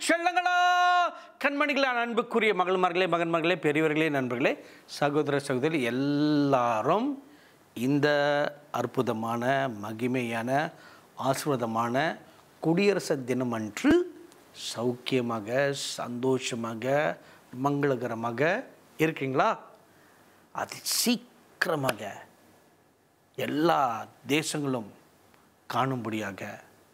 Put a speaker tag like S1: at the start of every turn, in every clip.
S1: செல்லங்களா கண்மணிகளா அன்புக்குரிய மகள்மார்களே மகன்மார்களே பெரியவர்களே நண்பர்களே சகோதர சகோதரி எல்லாரும் இந்த அற்புதமான மகிமையான ஆசீர்வாதமான குடியரசு தினம் அன்று சௌக்கியமாக சந்தோஷமாக மங்களகரமாக இருக்கீங்களா அது சீக்கிரமாக எல்லா தேசங்களும் காணும்படியாக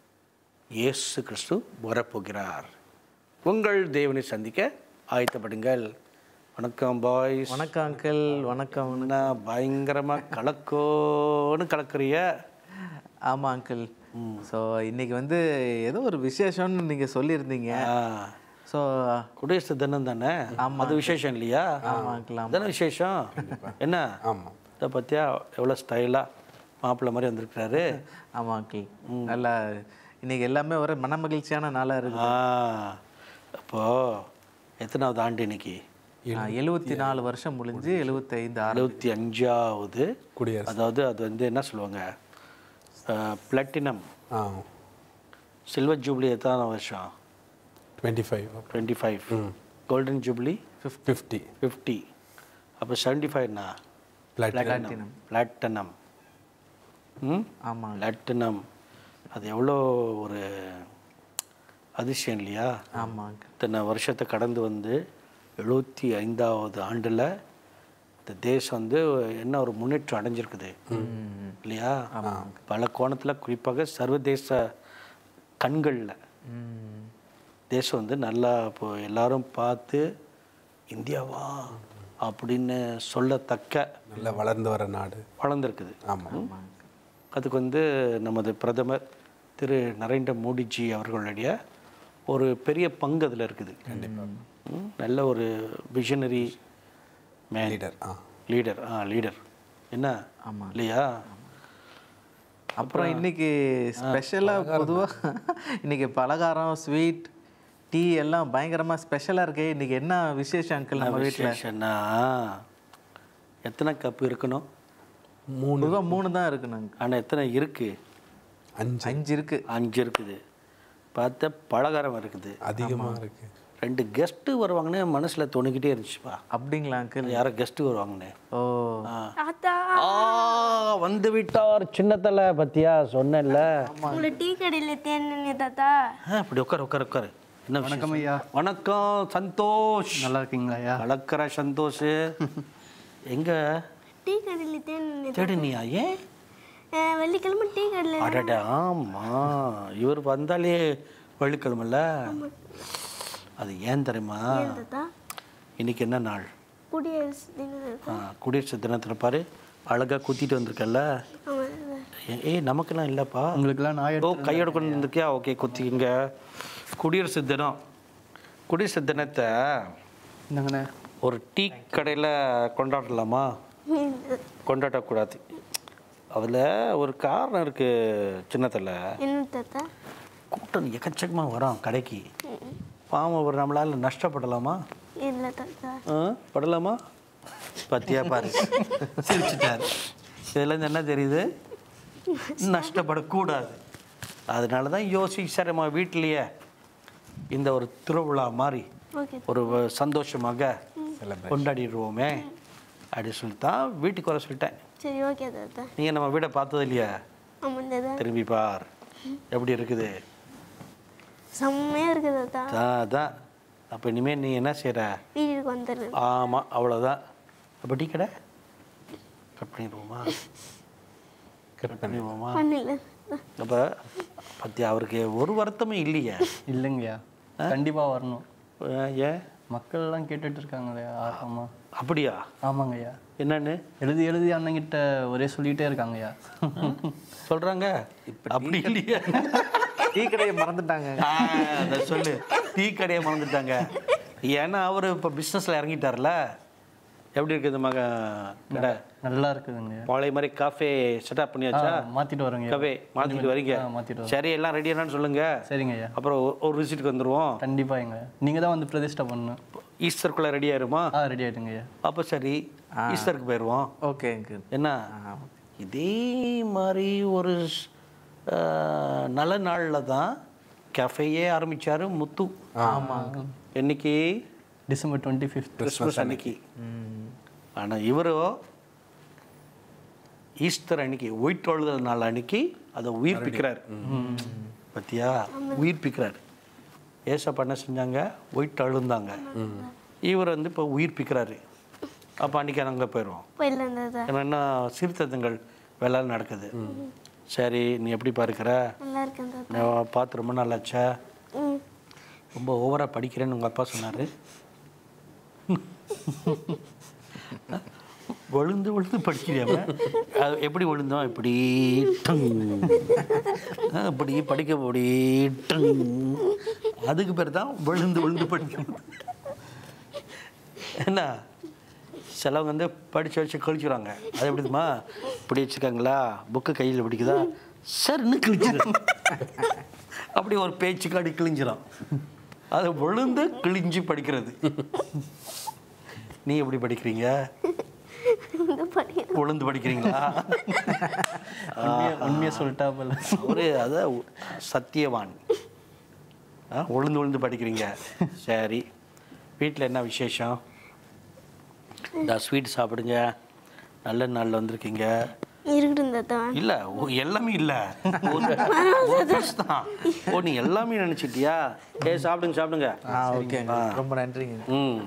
S1: இயேசு கிறிஸ்து வரப்போகிறார் உங்கள் தேவனை சந்திக்க ஆயத்தப்படுங்கள் வணக்கம் பாய்ஸ்
S2: வணக்கம் அங்கிள் வணக்கம்
S1: என்ன பயங்கரமாக கலக்கோன்னு கலக்குறிய
S2: ஆமாம் அங்கிள் ஸோ இன்னைக்கு வந்து ஏதோ ஒரு விசேஷம்னு நீங்கள் சொல்லியிருந்தீங்க
S1: ஆ,
S2: ஸோ
S1: குடியரசு தினம் தானே அது விசேஷம் இல்லையா
S2: ஆமாம் அங்கிள் ஆமாம்
S1: தானே விசேஷம் என்ன
S3: ஆமாம்
S1: இதை பற்றியா எவ்வளோ ஸ்டைலாக மாப்பிள்ளை மாதிரி வந்திருக்கிறாரு
S2: ஆமாம் அங்கிள் நல்லா இன்னைக்கு எல்லாமே ஒரு மன மகிழ்ச்சியான நாளாக இருக்கு
S1: ஆ அப்போ எத்தனாவது ஆண்டு இன்னைக்கு
S2: எழுபத்தி நாலு வருஷம் முடிஞ்சு எழுபத்தைந்து ஆறு
S1: எழுபத்தி அஞ்சாவது
S3: குடியரசு
S1: அதாவது அது வந்து என்ன சொல்லுவாங்க பிளாட்டினம்
S3: ஆ
S1: சில்வர் ஜூப்ளி எத்தனை வருஷம்
S3: twenty five
S1: twenty five golden jubilee
S3: fifty
S1: fifty அப்போ செவன்ட்டி ஃபைவ்னா
S3: பிளாட்டினம்
S1: பிளாட்டினம் ம்
S2: ஆமாம்
S1: பிளாட்டினம் அது எவ்வளோ ஒரு அதிசயம் இல்லையா
S2: ஆமாம் அங்கிள்
S1: இத்தனை வருஷத்தை கடந்து வந்து எழுபத்தி ஐந்தாவது ஆண்டில் இந்த தேசம் வந்து என்ன ஒரு முன்னேற்றம் அடைஞ்சிருக்குது இல்லையா பல கோணத்தில் குறிப்பாக சர்வதேச கண்களில்
S2: ம்
S1: தேசம் வந்து நல்லா இப்போ எல்லாரும் பார்த்து இந்தியாவா அப்படின்னு சொல்லத்தக்க
S3: நல்லா வளர்ந்து வர நாடு
S1: வளர்ந்துருக்குது
S3: ஆமாம்
S1: அதுக்கு வந்து நமது பிரதமர் திரு நரேந்திர மோடிஜி அவர்களுடைய ஒரு பெரிய பங்கு அதில் இருக்குது ம், நல்ல ஒரு விஷனரி மேன்
S3: லீடர் ஆ
S1: லீடர் ஆ லீடர் என்ன
S2: ஆமாம்
S1: இல்லையா
S2: அப்புறம் இன்னைக்கு ஸ்பெஷலாக பொதுவாக இன்னைக்கு பலகாரம் ஸ்வீட் டீ எல்லாம் பயங்கரமாக ஸ்பெஷலாக இருக்கே இன்னைக்கு என்ன விசேஷம் அங்கிள் நம்ம வீட்டில்
S1: விசேஷம்னா எத்தனை கப் இருக்கணும்
S3: மூணு
S2: பொதுவாக மூணு தான் இருக்குண்ணாங்க
S1: ஆனால் எத்தனை இருக்குது
S3: அஞ்சு
S2: அஞ்சு இருக்கு
S1: அஞ்சு இருக்குது பார்த்தா பலகாரம் இருக்குது
S3: அதிகமாக இருக்கு
S1: ரெண்டு கெஸ்ட்டு வருவாங்கன்னு மனசில் தோணிக்கிட்டே இருந்துச்சுப்பா
S2: அப்படிங்களா அங்கிள்
S1: யாரோ கெஸ்ட்டு வருவாங்கன்னு
S2: ஓ
S4: தாத்தா
S1: ஆ வந்து விட்டார் சின்னத்தலை பத்தியா சொன்னேன்ல
S4: உங்களை டீ கடையில் தேடினே தாத்தா
S1: ஆ, இப்படி உட்காரு உட்காரு உட்காரு என்ன வணக்கம் ஐயா வணக்கம் சந்தோஷ்
S5: நல்லா இருக்கீங்களா ஐயா
S1: கலக்கிற சந்தோஷ் எங்க
S4: டீ கடையில் தேடினே
S1: தேடினியா ஏன்
S4: வெள்ளிக்கிழமை டீ கடையில்
S1: அடட ஆமா இவர் வந்தாலே வெள்ளிக்கிழமைல அது ஏன் தெரியுமா
S4: தாத்தா
S1: இன்னைக்கு என்ன நாள்
S4: குடியரசு தினம்
S1: ஆ, குடியரசு தினத்தில் பாரு அழகா குத்திட்டு வந்திருக்கல்ல
S4: ஆமாம்
S1: ஏ- ஏய் நமக்கெல்லாம் இல்லைப்பா
S5: உங்களுக்குலாம் நான்
S1: ஓ கையோட கொண்டு வந்திருக்கியா ஓகே குத்திக்கிங்க குடியரசு தினம் குடியரசு தினத்தை
S5: என்னங்கண்ணே
S1: ஒரு டீ கடையில் கொண்டாடலாமா கொண்டாடக்கூடாது அதில் ஒரு காரணம் இருக்குது சின்னத்தில்
S4: என்ன தாத்தா
S1: கூட்டம் எக்கச்சக்கமாக வரும் கடைக்கு பாவம் ஒரு நம்மளால் நஷ்டப்படலாமா
S4: இல்லை தாத்தா
S1: ஆ படலாமா பத்தியா பாரு சிரிச்சிட்டாரு இதுலேருந்து என்ன தெரியுது நஷ்டப்படக்கூடாது அதனால தான் யோசிச்சு சார் நம்ம வீட்டிலேயே இந்த ஒரு திருவிழா மாதிரி
S4: ஓகே
S1: ஒரு சந்தோஷமாக கொண்டாடிடுவோமே அப்படி சொல்லித்தான் வீட்டுக்கு வர சொல்லிட்டேன்
S4: சரி ஓகே தாத்தா
S1: நீங்கள் நம்ம வீடை பார்த்தது இல்லையா
S4: ஆமாம் தாத்தா
S1: திரும்பி பார் எப்படி இருக்குது
S4: செம்மையாக இருக்குது தாத்தா
S1: அதான் அப்போ இனிமேல் நீ என்ன செய்கிற
S4: வீட்டுக்கு வந்துடுறேன்
S1: ஆமாம் அவ்வளோதான் அப்போ டீ கடை கட் பண்ணிடுவோமா கட் பண்ணிடுவோமா
S4: பண்ணல
S1: அப்போ பத்தி அவருக்கு ஒரு வருத்தமும் இல்லையே
S5: இல்லைங்கய்யா கண்டிப்பா வரணும்
S1: அஹ் ஏன்
S5: மக்கள் எல்லாம் கேட்டுட்டு இருக்காங்கய்யா ஆர்வமா
S1: அப்படியா
S5: ஆமாங்கய்யா
S1: என்னன்னு
S5: எழுதி எழுதி அண்ணங்கிட்ட ஒரே சொல்லிட்டே இருக்காங்கய்யா
S1: சொல்கிறாங்க அப்படி இல்லையா
S2: டீ கடையை மறந்துட்டாங்க
S1: ஆ, அதை சொல்லு டீ கடையை மறந்துட்டாங்க ஏன்னா அவர் இப்போ பிஸ்னஸில் இறங்கிட்டார்ல எப்படி இருக்குது மக கடை
S5: நல்லா இருக்குதுங்கய்யா
S1: பழைய மாதிரி காஃபே செட்டப் பண்ணியாச்சா
S5: ஆ, மாத்திட்டு வரோங்கய்யா
S1: காஃபே மாற்றிட்டு வரீங்க
S5: ஆ, மாத்திட்டு வரோம்
S1: சரி எல்லாம் ரெடி என்னன்னு சொல்லுங்க
S5: சரிங்கய்யா
S1: அப்புறம் ஒரு- ஒரு விசிட்டுக்கு வந்துடுவோம்
S5: கண்டிப்பா எங்க நீங்க தான் வந்து பிரதிஷ்டை பண்ணணும்
S1: ஈஸ்டருக்குள்ளே ரெடி ஆயிருமா
S5: ஆ ரெடி ஆயிட்டுங்கய்யா
S1: அப்போ சரி ஈஸ்டருக்கு போயிடுவோம்
S2: ஓகே அங்கிள்
S1: என்ன இதே மாதிரி ஒரு ஸ்- ஆ, நல்ல நாளில் தான் கஃபேயே ஆரம்பிச்சாரு முத்து
S2: ஆமாங்க
S1: என்னைக்கு
S5: டிசம்பர் டுவெண்ட்டி ஃபிஃப்த்
S1: கிறிஸ்மஸ் அன்னைக்கு ஆனால் இவரோ ஈஸ்டர் அன்னைக்கு உயிர்த்தொழுதல் நாள் அன்னைக்கு அதை உயிர்ப்பிக்கிறார் பத்தியா உயிர்ப்பிக்கிறார் ஏசப்பா என்ன செஞ்சாங்க உயிர்த்தழுந்தாங்க இவர் வந்து இப்போ உயிர்ப்பிக்கிறாரு அப்போ அன்னைக்கு அங்கே போயிடுவோம்
S4: போயிடலாம் தாத்தா
S1: ஏன்னா என்ன சீர்திருத்தங்கள் வேலை நடக்குது சரி நீ எப்படி பார்க்கிற
S4: நல்லா இருக்கேன் தாத்தா
S1: நான் பார்த்து ரொம்ப நாளாச்சா
S4: ம்
S1: ரொம்ப ஓவராக படிக்கிறேன்னு உங்கள் அப்பா சொன்னார் விழுந்து விழுந்து படிக்கிறியாம அது எப்படி விழுந்தோம் இப்படி டங். ஆ, இப்படி படிக்க இப்படி டங். அதுக்கு பேர் தான் விழுந்து விழுந்து படிக்கணும் என்ன சிலவங்க வந்து படித்து வச்சு கழிச்சுறாங்க அது எப்படிமா இப்படி வச்சுருக்காங்களா புக்கு கையில் பிடிக்குதா சரின்னு கிழிச்சிடும் அப்படி ஒரு பேச்சுக்கு அடி கிழிஞ்சிடும் அது விழுந்து கிழிஞ்சு படிக்கிறது நீ எப்படி படிக்கிறீங்க
S4: இந்த படி
S1: விழுந்து படிக்கிறீங்களா
S5: உண்மையை உண்மையை சொல்லிட்டா போல
S1: அவரு அத சத்தியவான் ஆ, விழுந்து விழுந்து படிக்கிறீங்க சரி வீட்டில் என்ன விசேஷம் இந்த ஸ்வீட் சாப்பிடுங்க நல்ல நாளில் வந்திருக்கீங்க
S4: இருக்கட்டும் தாத்தா
S1: இல்ல ஓ, எல்லாமே இல்ல ஒரு- ஒரு piece தான் ஓ நீ எல்லாமே நினைச்சிட்டியா ஏ சாப்பிடுங்க சாப்பிடுங்க
S2: ஆ ஓகேங்க ரொம்ப நன்றிங்க
S1: ம்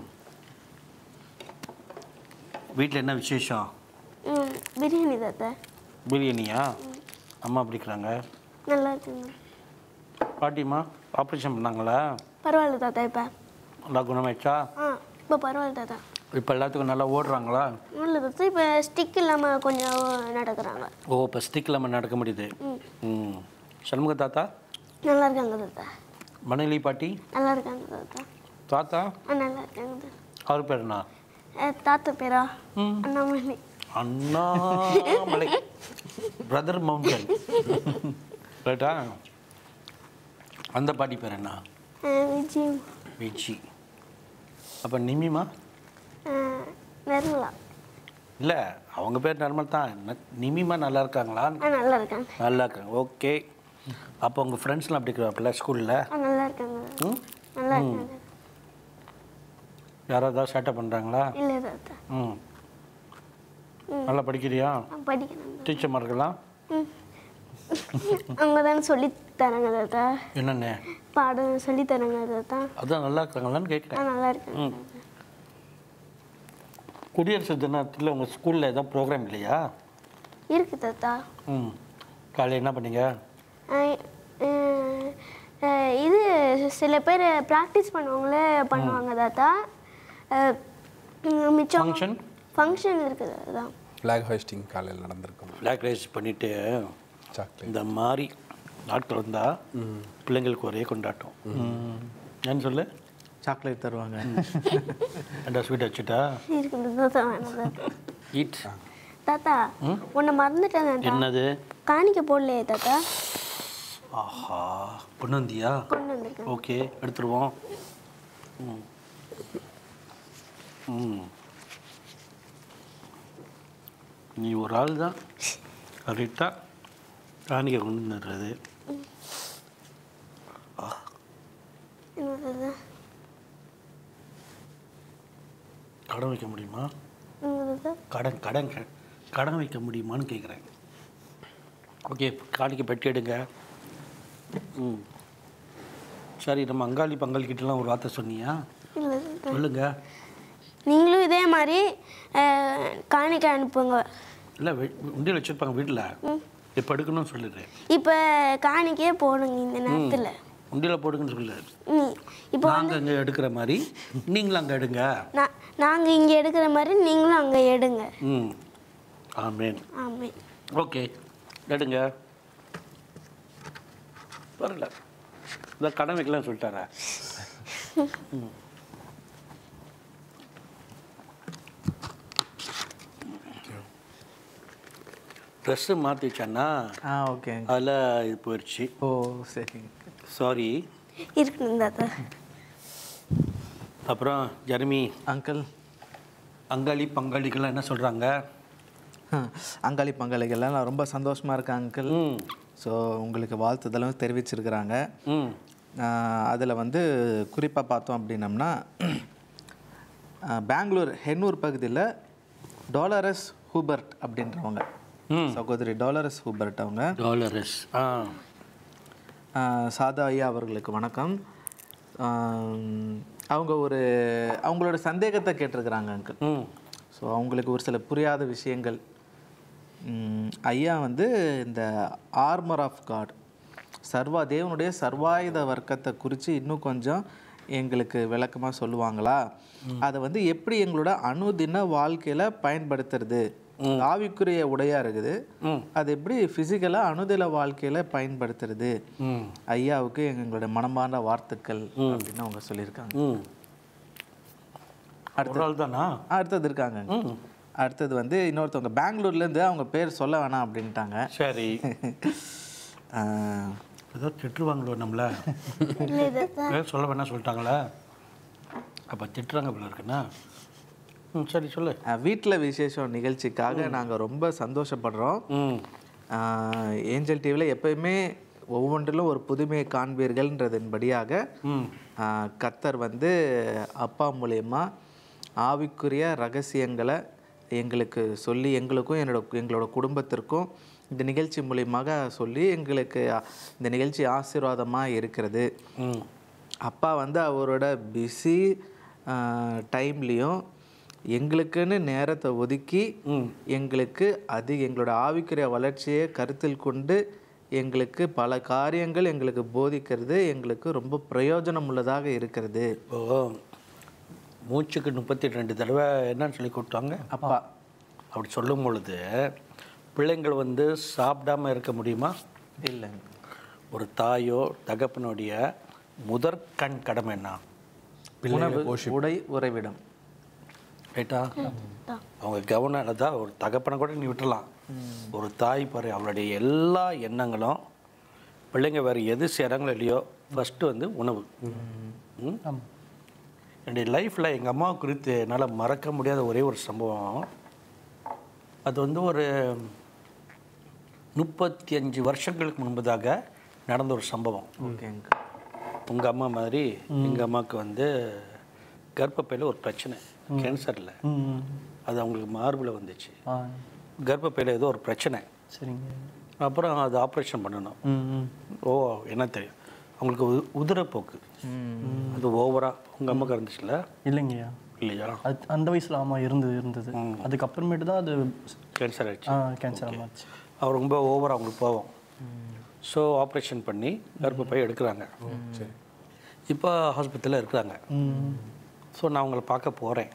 S1: வீட்டில் என்ன விசேஷம்
S4: ம் பிரியாணி தாத்தா
S1: பிரியாணியா அம்மா பிடிக்கிறாங்க
S4: நல்லா இருக்குங்க
S1: பாட்டிம்மா ஆப்ரேஷன் பண்ணாங்களா
S4: பரவாயில்ல தாத்தா இப்போ
S1: நல்லா குணமாயிடுச்சா
S4: ஆ இப்போ பரவாயில்ல தாத்தா
S1: இப்போ எல்லாத்துக்கும் நல்லா ஓடுறாங்களா
S4: இல்லை தாத்தா இப்போ ஸ்டிக் இல்லாமல் கொஞ்சம் நடக்கிறாங்க
S1: ஓ இப்போ ஸ்டிக் இல்லாமல் நடக்க முடியுது ம் சண்முக தாத்தா
S4: நல்லா இருக்காங்க தாத்தா
S1: மணலி பாட்டி
S4: நல்லா இருக்காங்க தாத்தா
S1: தாத்தா
S4: ஆ நல்லா இருக்காங்க தாத்தா
S1: அவர் பேர் என்ன
S4: அஹ், தாத்தா பேரா அண்ணாமலை
S1: அண்ணாமலை பிரதர் மவுண்டன் ரைட்டா அந்த பாட்டி பேர் என்ன
S4: அஹ், விஜயம்
S1: விஜி அப்போ நிமிமா
S4: அஹ், நிர்மலா
S1: இல்லை அவங்க பேர் நார்மல் தான் ந- நிமிமா நல்லா இருக்காங்களா
S4: ஆ நல்லா இருக்காங்க
S1: நல்லா இருக்காங்க ஓகே அப்போ உங்கள் ஃப்ரெண்ட்ஸ்லாம் அப்படி இருக்கிறாப்புல ஸ்கூலில்
S4: ஆ நல்லா இருக்காங்க தாத்தா.
S1: ம்
S4: நல்லா இருக்காங்க
S1: யாராவது ஏதாவது சேட்டை பண்ணுறாங்களா
S4: இல்லை தாத்தா
S1: ம் நல்லா படிக்கிறியா
S4: நான் படிக்கிறேன்
S1: டீச்சர்மார்கள்லாம்
S4: ம் அவங்க தானே சொல்லி தராங்க தாத்தா
S1: என்னென்ன
S4: பாடம் சொல்லி தராங்க தாத்தா
S1: அதான் நல்லா இருக்காங்களான்னு
S4: ஆ
S1: கேட்குறேன்
S4: நல்லா இருக்காங்க
S1: ம் குடியரசு தினத்தில் உங்கள் ஸ்கூலில் எதாவது ப்ரோக்ராம் இல்லையா
S4: இருக்கு தாத்தா
S1: ம் காலையில் என்ன பண்ணீங்க
S4: அஹ், அஹ், அஹ், இது சில பேர் ப்ராக்டிஸ் பண்ணுவாங்களே பண்ணுவாங்க தாத்தா அஹ், உம், மிச்சம்
S1: ஃபங்க்ஷன்
S4: ஃபங்க்ஷன் இருக்குது அதுதான்
S3: ஃப்ளாக் ஹோஸ்டிங் காலையில் நடந்திருக்கும்
S1: பிளாக் ரைஸ் பண்ணிவிட்டு
S3: சாக்லேட்
S1: இந்த மாதிரி நாட்கள் வந்தால் பிள்ளைங்களுக்கு ஒரே கொண்டாட்டம் ஏன்னு சொல்லு
S2: சாக்லேட் தருவாங்க
S1: ரெண்டா ஸ்வீட் வச்சுட்டா
S4: இருக்குது தாத்தா வேணாம் தாத்தா
S1: ஈட்
S4: தாத்தா உன்னை மறந்துட்டேன் தாத்தா
S1: என்னது
S4: காணிக்க போடலையே தாத்தா
S1: ஆஹா பொண்ணு வந்தியா
S4: கொண்டு வந்திருக்கேன்
S1: ஓகே எடுத்துருவோம் ம் ம் நீ ஒரு ஆள் தான் கரெக்டாக காணிக்கை கொண்டு வந்துடுறது
S4: என்ன தாத்தா
S1: கடன் வைக்க முடியுமா
S4: என்ன தாத்தா
S1: கடன் கடன் க- கடன் வைக்க முடியுமான்னு கேட்குறேன் ஓகே காணிக்கை பெட்டி எடுங்க ம் சரி நம்ம அங்காளி பங்காளிக்கிட்டலாம் ஒரு வார்த்தை சொன்னியா
S4: இல்லை தாத்தா
S1: சொல்லுங்க
S4: நீங்களும் இதே மாதிரி அஹ், காணிக்கை அனுப்புங்க
S1: இல்லை உண்டியல் வச்சுருப்பாங்க வீட்டில் இப்போ எடுக்கணும்னு சொல்லிடுறேன்
S4: இப்போ காணிக்கையே போடுங்க இந்த நேரத்தில்
S1: உண்டியில் போடுங்கன்னு சொல்லு
S4: நீ இப்போ
S1: நாங்கள் அங்கே எடுக்கிற மாதிரி நீங்களும் அங்கே எடுங்க
S4: நான் நாங்கள் இங்கே எடுக்கிற மாதிரி நீங்களும் அங்கே எடுங்க
S1: ம் ஆமேன்
S4: ஆமாம்
S1: ஓகே எடுங்க வரல இந்த கடன் வைக்கலாம்னு சொல்லிட்டாரா ம். ட்ரெஸ்ஸு மாற்றி வச்சான்னா
S2: ஆ ஓகேங்க
S1: அதில் இது போயிடுச்சு
S2: ஓ சரிங்க
S1: சாரி
S4: இருக்கணும் தாத்தா
S1: அப்புறம் ஜெர்மி
S2: அங்கிள்
S1: அங்காளி பங்காளிகள்லாம் என்ன சொல்கிறாங்க
S2: அங்காளி பங்காளிகள் எல்லாம் ரொம்ப சந்தோஷமாக இருக்கேன் அங்கிள்
S1: ம்
S2: ஸோ உங்களுக்கு வாழ்த்துதலும் தெரிவிச்சிருக்கிறாங்க
S1: ம்
S2: அதில் வந்து குறிப்பாக பார்த்தோம் அப்படின்னம்னா ஆஹ், பெங்களூர் ஹென்னூர் பகுதியில் டாலரஸ் ஹூபர்ட் அப்படின்றவங்க சகோதரி டாலரஸ் ஹூபர்ட் அவங்க
S1: டாலரஸ் ஆ
S2: ஆஹ், சாதா ஐயா அவர்களுக்கு வணக்கம் ஆம், அவங்க ஒரு அவங்களோட சந்தேகத்தை கேட்டிருக்கிறாங்க அங்கிள்
S1: ம்
S2: ஸோ அவங்களுக்கு ஒரு சில புரியாத விஷயங்கள் ம், ஐயா வந்து இந்த ஆர்மர் ஆஃப் காட் சர்வா தேவனுடைய சர்வாயுத வர்க்கத்தை குறித்து இன்னும் கொஞ்சம் எங்களுக்கு விளக்கமாக சொல்லுவாங்களா அதை வந்து எப்படி எங்களோட அனுதின வாழ்க்கையில் பயன்படுத்துறது ஆவிக்குரிய உடையா இருக்குது அது எப்படி ஃபிசிக்கலாக அனுதின வாழ்க்கையில் பயன்படுத்துறது
S1: ம்
S2: ஐயாவுக்கு எங்களோட மனமார்ந்த வார்த்தைகள் அப்படின்னு அவங்க சொல்லியிருக்காங்க
S1: ம் ஒரு ஆள் தானா
S2: அடுத்தது இருக்காங்க அடுத்தது வந்து இன்னொருத்தவங்க பெங்களூர்லேருந்து அவங்க பேர் சொல்ல வேணாம் அப்படின்ட்டாங்க
S1: சரி
S2: ஆஹ்,
S1: ஏதோ திட்டுருவாங்களோ நம்மள
S4: இல்லை தாத்தா
S1: பேர் சொல்ல வேணாம் சொல்லிட்டாங்களா அப்போ திட்டுறாங்க போல இருக்குண்ணா ம் சரி சொல்லு
S2: ஆஹ், வீட்டில் விசேஷம் நிகழ்ச்சிக்காக நாங்கள் ரொம்ப சந்தோஷப்படுறோம்
S1: ம்
S2: ஆஹ், ஏஞ்சல் டிவியில் எப்பயுமே ஒவ்வொன்றிலும் ஒரு புதுமையை காண்பீர்கள்ன்றதன்படியாக
S1: ம்
S2: ஆஹ், கர்த்தர் வந்து அப்பா மூலயமா ஆவிக்குரிய ரகசியங்களை எங்களுக்கு சொல்லி எங்களுக்கும் என்னோட எங்களோட குடும்பத்திற்கும் இந்த நிகழ்ச்சி மூலியமாக சொல்லி எங்களுக்கு அ- இந்த நிகழ்ச்சி ஆசீர்வாதமாக இருக்கிறது
S1: ம்
S2: அப்பா வந்து அவரோட பிஸி டைம்லேயும் எங்களுக்குன்னு நேரத்தை ஒதுக்கி எங்களுக்கு அது எங்களோட ஆவிக்குரிய வளர்ச்சியை கருத்தில் கொண்டு எங்களுக்கு பல காரியங்கள் எங்களுக்கு போதிக்கிறது எங்களுக்கு ரொம்ப பிரயோஜனம் உள்ளதாக இருக்கிறது
S1: இப்போ மூச்சுக்கு முப்பத்தி ரெண்டு தடவை என்னன்னு சொல்லி கொடுத்தாங்க
S2: அப்பா
S1: அப்படி சொல்லும் பொழுது பிள்ளைங்கள் வந்து சாப்பிடாம இருக்க முடியுமா
S2: இல்லைங்க
S1: ஒரு தாயோ தகப்பனுடைய முதற்கண் கடமை என்ன
S2: உணவு உடை உறைவிடம்
S1: ரைட்டா அவங்க கவனம் தான் ஒரு தகப்பனை கூட நீ விட்டுறலாம் ஒரு தாய் பாரு அவளுடைய எல்லா எண்ணங்களும் பிள்ளைங்க வேறு எது செய்கிறாங்களோ இல்லையோ ஃபஸ்ட்டு வந்து உணவு ம்? என்னுடைய லைஃப்பில் எங்கள் அம்மா குறித்து என்னால் மறக்க முடியாத ஒரே ஒரு சம்பவம் அது வந்து ஒரு முப்பத்தி அஞ்சு வருஷங்களுக்கு முன்பதாக நடந்த ஒரு சம்பவம்
S2: ஓகேங்க
S1: உங்கள் அம்மா மாதிரி எங்கள் அம்மாவுக்கு வந்து கர்ப்பப்பையில் ஒரு பிரச்சனை கேன்சரில்
S5: ம்
S1: அது அவங்களுக்கு மார்பில் வந்துச்சு
S5: ஆ
S1: கர்ப்பப்பையில் ஏதோ ஒரு பிரச்சனை
S5: சரிங்க
S1: அப்புறம் அது ஆப்ரேஷன் பண்ணணும்
S5: ம் ம்
S1: ஓ என்ன தெரியும் அவங்களுக்கு உ- உதிரப்போக்கு அது ஓவராக உங்கள் அம்மாவுக்கு இருந்துச்சுல்ல
S5: இல்லைங்கய்யா
S1: இல்லையா
S5: அது அந்த வயசில் ஆமாம் இருந்தது இருந்தது அதுக்கப்புறமேட்டு தான் அது
S1: கேன்சர் ஆயிடுச்சு
S5: ஆ கேன்சர் ஆமாச்சு
S1: அவர் ரொம்ப ஓவராக அவங்களுக்கு போவோம் ஸோ ஆப்ரேஷன் பண்ணி கர்ப்பப்பை எடுக்கிறாங்க இப்போ ஹாஸ்பிட்டலில் இருக்கிறாங்க
S5: ம்
S1: ஸோ நான் அவங்கள பார்க்க போகிறேன்